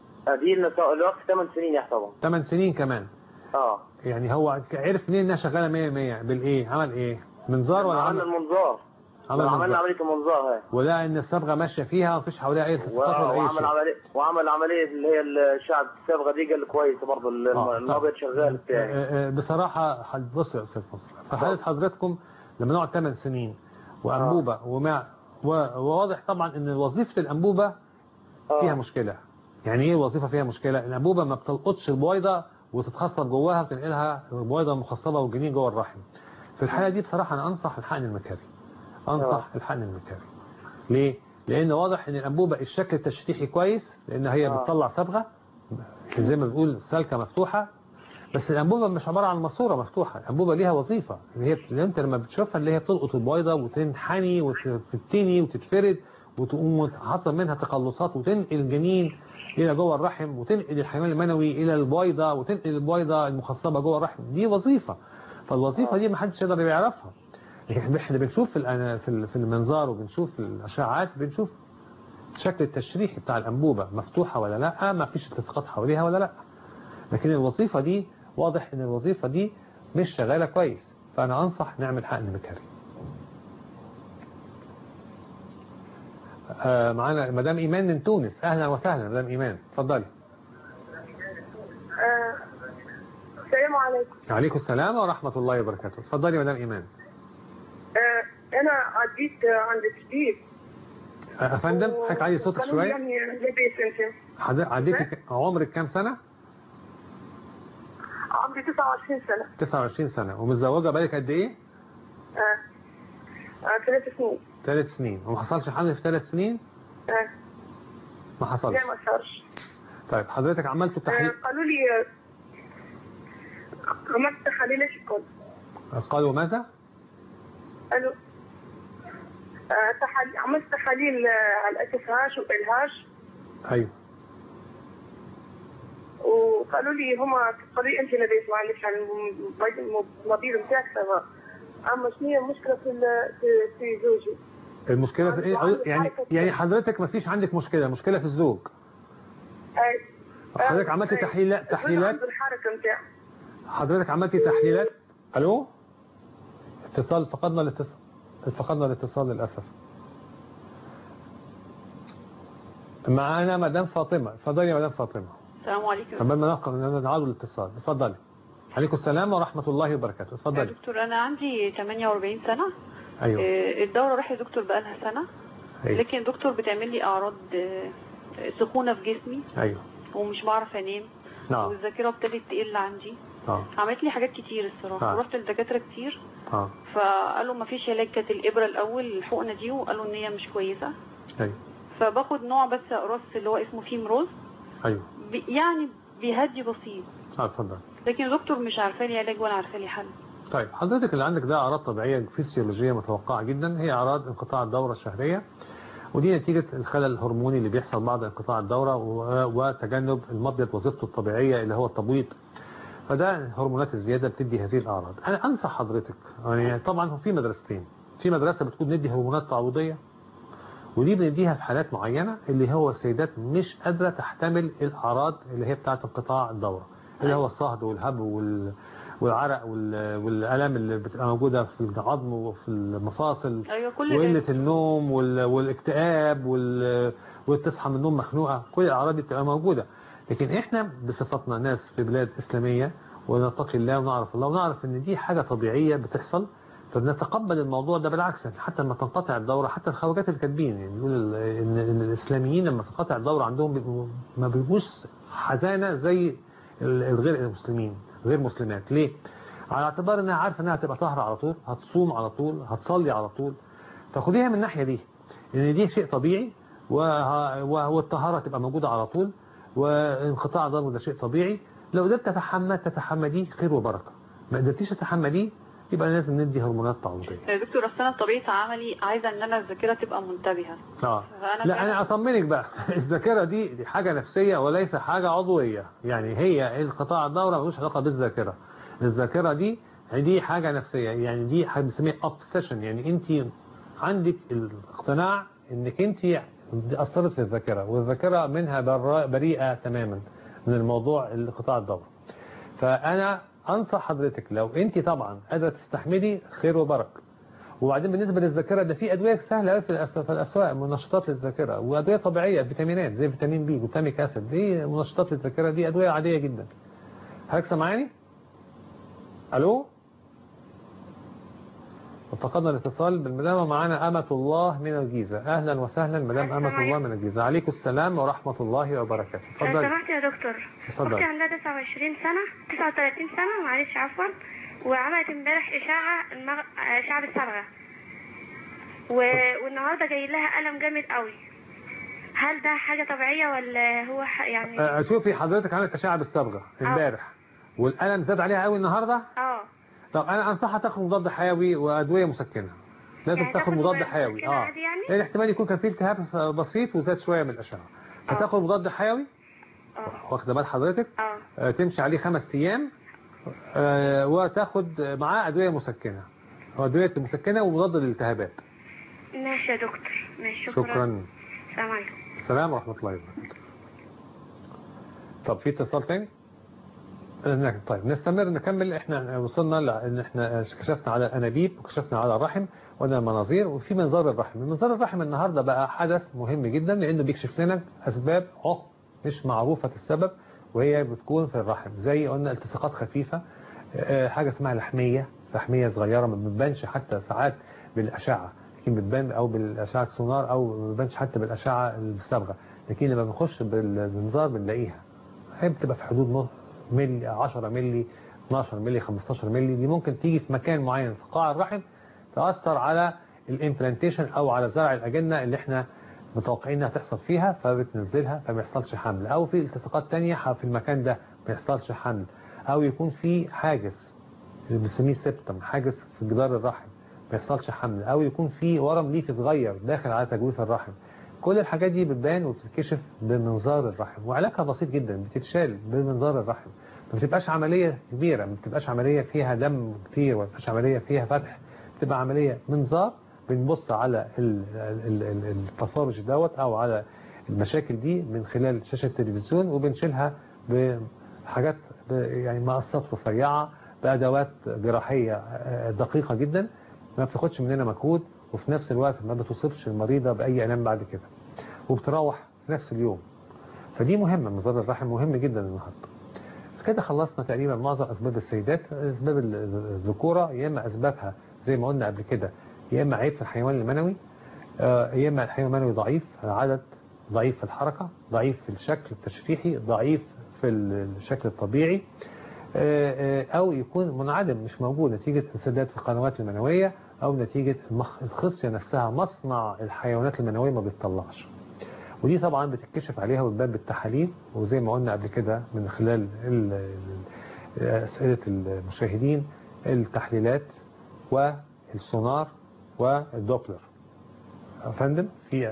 دي لنا سا- الوقت 8 سنين يحتضن 8 سنين كمان اه يعني هو عرف منين انها شغاله 100 100 بالايه عمل ايه منظار ولا عملنا عمل المنظار عمل عملنا منظار عمليه المنظار هاي ولقى ان الصبغه ماشيه فيها ومفيش حواليها اي التصاقات ولا اي وعمل شيء عمليه وعمل عمليه اللي هي الشعب الصبغه دي قال كويس برضه آه، الابيض شغال بتاعي آه، آه، بصراحة حد- بص يا أستاذ نصر في حالة حضرتكم لما نقعد 8 سنين وأنبوبة ومع و- وواضح طبعا إن وظيفة الأنبوبة فيها مشكلة يعني إيه الوظيفة فيها مشكلة الأنبوبة ما بتلقطش البويضة وتتخصب جواها وتنقلها البويضة مخصبة والجنين جوه الرحم في الحالة دي بصراحة أنا أنصح الحقن المكاري أنصح الحقن المكاري ليه؟ لأن واضح إن الأنبوبة الشكل التشريحي كويس لأن هي آه. بتطلع صبغة زي ما بنقول سالكة مفتوحة بس الأنبوبة مش عبارة عن ماسورة مفتوحة الأنبوبة ليها وظيفة اللي هي اللي أنت لما بتشوفها اللي هي بتلقط البويضة وتنحني وتتني وتتفرد وتقوم حصل منها تقلصات وتنقل الجنين إلى جوه الرحم وتنقل الحيوان المنوي إلى البويضة وتنقل البويضة المخصبة جوه الرحم دي وظيفة فالوظيفة دي ما حدش يقدر يعرفها لكن احنا بنشوف في الأنا- في ال- في المنظار وبنشوف في الأشعاعات بنشوف الشكل التشريحي بتاع الأنبوبة مفتوحة ولا لا ما فيش التصاقات حواليها ولا لا لكن الوظيفة دي واضح ان الوظيفة دي مش شغالة كويس فانا انصح نعمل حقن مكاري آه معانا مدام ايمان من تونس اهلا وسهلا مدام ايمان اتفضلي آه، السلام عليكم عليكم السلام ورحمة الله وبركاته اتفضلي مدام ايمان آه، انا عديت آه، عند الطبيب آه، افندم حضرتك عايز صوتك قالوا شوية يعني لبس انت حد- عديتي ك- عمرك كام سنة عمري 29 سنه 29 سنة ومتزوجة بقالك قد ايه آه. آه، ثلاث سنين ثلاث سنين وما حصلش حمل في ثلاث سنين آه. ما حصلش لا ما صارش طيب حضرتك عملتوا آه، تحليل قالوا لي آه، عملت تحاليل الشكل قالوا ماذا قالوا آه، تحاليل عملت تحاليل آه، على الاس هاش والهاش ايوه وقالوا لي هما قالوا لي انت لديك ما عندك يعني المبيض بتاعك تمام اما شنو هي المشكله في ال- في في زوجي المشكلة في ايه وعندك يعني حركة يعني حضرتك ما فيش عندك مشكلة مشكلة في الزوج أي. حضرتك آه، عملتي أي. تحليلات تحليلات عنده الحركه بتاعه حضرتك عملتي تحليلات الو اتصال فقدنا الاتصال فقدنا الاتصال للاسف معانا مدام فاطمة اتفضلي يا مدام فاطمة السلام عليكم قبل ما نقل نعود الاتصال اتفضلي عليكم السلام ورحمة الله وبركاته يا اتفضلي دكتور انا عندي 48 سنه ايوه آه، الدوره راح لدكتور بقالها سنه أيوة. لكن الدكتور بتعمل لي اعراض آه، سخونه في جسمي ايوه ومش بعرف انام نعم والذاكره ابتدت تقل عندي اه عملت لي حاجات كتير الصراحه آه. ورحت لدكاتره كتير اه فقالوا ما فيش علاج كانت الابره الاول الحقنه دي وقالوا ان هي مش كويسه ايوه فباخد نوع بس اقراص اللي هو اسمه فيمروز ايوه بي- يعني بيهدي بسيط اه اتفضل لكن الدكتور مش عارفه لي علاج ولا عارفه لي حل طيب حضرتك اللي عندك ده اعراض طبيعيه فسيولوجيه متوقعه جدا هي اعراض انقطاع الدوره الشهريه ودي نتيجه الخلل الهرموني اللي بيحصل بعد انقطاع الدوره و- وتجنب المبيض وظيفته الطبيعيه اللي هو التبويض فده هرمونات الزياده بتدي هذه الاعراض انا انصح حضرتك يعني طبعا هو في مدرستين في مدرسه بتقول ندي هرمونات تعويضيه ودي بنديها في حالات معينه اللي هو السيدات مش قادره تحتمل الاعراض اللي هي بتاعه انقطاع الدوره اللي هو الصهد والهب وال والعرق وال- والالام اللي بتبقى موجوده في العظم وفي المفاصل ايوه كل وقله ده النوم وال- والاكتئاب وال- وتصحى من النوم مخنوقه كل الاعراض دي بتبقى موجوده لكن احنا بصفتنا ناس في بلاد اسلاميه ونتقي الله ونعرف الله ونعرف ان دي حاجة طبيعية بتحصل فبنتقبل الموضوع ده بالعكس يعني حتى لما تنقطع الدورة حتى الخواجات الكاتبين يعني يقول ال- ان ان الاسلاميين لما تنقطع الدورة عندهم بيبقوا- ما بيبقوش حزانة زي ال- الغير المسلمين غير مسلمات ليه؟ على اعتبار انها عارفه انها هتبقى طاهره على طول هتصوم على طول هتصلي على طول فخديها من الناحيه دي ان دي شيء طبيعي وه- وه- والطهاره تبقى موجوده على طول وانقطاع الضرب ده شيء طبيعي لو قدرت تتحمل تتحمليه خير وبركه ما قدرتيش تتحمليه يبقى لازم ندي هرمونات تعويضيه يا دكتور اصل انا طبيعه عملي عايزه ان انا الذاكره تبقى منتبهه اه فأنا لا فعلا- انا اطمنك بقى الذاكره دي دي حاجه نفسيه وليس حاجه عضويه يعني هي انقطاع الدوره ملوش علاقه بالذاكره الذاكره دي دي حاجه نفسيه يعني دي حاجه بنسميها obsession يعني انت عندك الاقتناع انك انت دي اثرت في الذاكره والذاكره منها برا- بريئه تماما من الموضوع انقطاع الدوره فانا انصح حضرتك لو انت طبعا قادره تستحملي خير وبركه وبعدين بالنسبه للذاكره ده في ادويه سهله قوي في الأس- في الاسواق منشطات للذاكره وادويه طبيعيه فيتامينات زي فيتامين بي جلوتاميك اسيد دي منشطات للذاكره دي ادويه عاديه جدا حضرتك سامعاني الو فقدنا الاتصال بالمدام معانا أمة الله من الجيزة أهلا وسهلا مدام أمة الله من الجيزة عليكم السلام ورحمة الله وبركاته لو اتفضلي سمحت يا دكتور اتفضل. اختي عندها 29 سنة 39 سنة معلش عفوا وعملت امبارح إشاعة المغ... إشاعة بالصبغة و... والنهاردة جاي لها ألم جامد قوي هل ده حاجة طبيعية ولا هو ح... يعني آه، شوفي حضرتك عملت أشعة بالصبغة امبارح والألم زاد عليها قوي النهاردة اه طب أنا أنصحها تاخد مضاد حيوي وأدوية مسكنة لازم يعني تاخد تاخد مضاد مسكنة حيوي اه عادي يعني؟ لأن احتمال يكون كان فيه التهاب بسيط وزاد شوية من الأشعة فتاخد مضاد حيوي واخده بال حضرتك اه آه، تمشي عليه خمس أيام آه، وتاخد معاه أدوية مسكنة أدوية مسكنة ومضاد للالتهابات ماشي يا دكتور ماشي شكرا شكرا السلام عليكم السلام ورحمة الله وبركاته طب في اتصال تاني آه، طيب نستمر نكمل احنا وصلنا لان احنا كشفنا على الانابيب وكشفنا على الرحم وقلنا المناظير وفي منظار الرحم منظار الرحم النهارده بقى حدث مهم جدا لانه بيكشف لنا اسباب عقم مش معروفة السبب وهي بتكون في الرحم زي قلنا التصاقات خفيفة آه، حاجة اسمها لحمية لحمية صغيرة ما بتبانش حتى ساعات بالأشعة لكن بتبان أو بالأشعة السونار أو ما بتبانش حتى بالأشعة الصبغة لكن لما بنخش بالمنظار بنلاقيها هي بتبقى في حدود نص ملي 10 ملي 12 ملي 15 ملي دي ممكن تيجي في مكان معين في قاع الرحم تأثر على الامبلانتيشن أو على زرع الأجنة اللي احنا متوقعين انها تحصل فيها فبتنزلها فما يحصلش حمل او في التصاقات تانية في المكان ده ما يحصلش حمل او يكون في حاجز اللي بنسميه سيبتم حاجز في جدار الرحم ما يحصلش حمل او يكون في ورم ليفي صغير داخل على تجويف الرحم كل الحاجات دي بتبان وبتتكشف بمنظار الرحم وعلاجها بسيط جدا بتتشال بمنظار الرحم ما بتبقاش عملية كبيرة ما بتبقاش عملية فيها دم كتير وما بتبقاش عملية فيها فتح بتبقى عملية منظار بنبص على ال- ال- ال- الباثولوجي دوت او على المشاكل دي من خلال شاشة التلفزيون وبنشيلها بحاجات ب- يعني مقصات رفيعة بأدوات جراحية آه، دقيقة جدا ما بتاخدش مننا مجهود وفي نفس الوقت ما بتصيبش المريضة بأي ألم بعد كده وبتروح في نفس اليوم فدي مهمة مزار الرحم مهم جدا النهارده كده خلصنا تقريبا معظم أسباب السيدات أسباب ال- الذكورة يا إما أسبابها زي ما قلنا قبل كده يا إما عيب في الحيوان المنوي آه، يا إما الحيوان المنوي ضعيف العدد ضعيف في الحركة ضعيف في الشكل التشريحي ضعيف في الشكل الطبيعي آه، آه، أو يكون منعدم مش موجود نتيجة انسداد في القنوات المنوية أو نتيجة المخ- الخصية نفسها مصنع الحيوانات المنوية ما بيطلعش ودي طبعا بتتكشف عليها وتبان بالتحاليل وزي ما قلنا قبل كده من خلال ال- ال- أسئلة المشاهدين التحليلات والسونار والدوبلر يا فندم في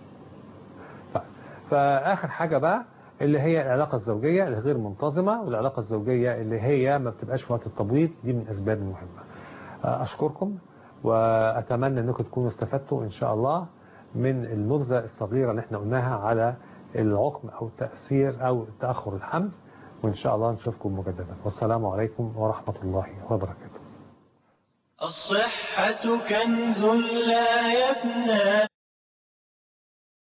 ف- فآخر حاجة بقى اللي هي العلاقة الزوجية الغير منتظمة والعلاقة الزوجية اللي هي ما بتبقاش في وقت التبويض دي من الأسباب المهمة أشكركم وأتمنى أنكم تكونوا استفدتوا إن شاء الله من النبذة الصغيرة اللي احنا قلناها على العقم أو تأثير أو تأخر الحمل وإن شاء الله نشوفكم مجددا والسلام عليكم ورحمة الله وبركاته الصحة كنز لا يفنى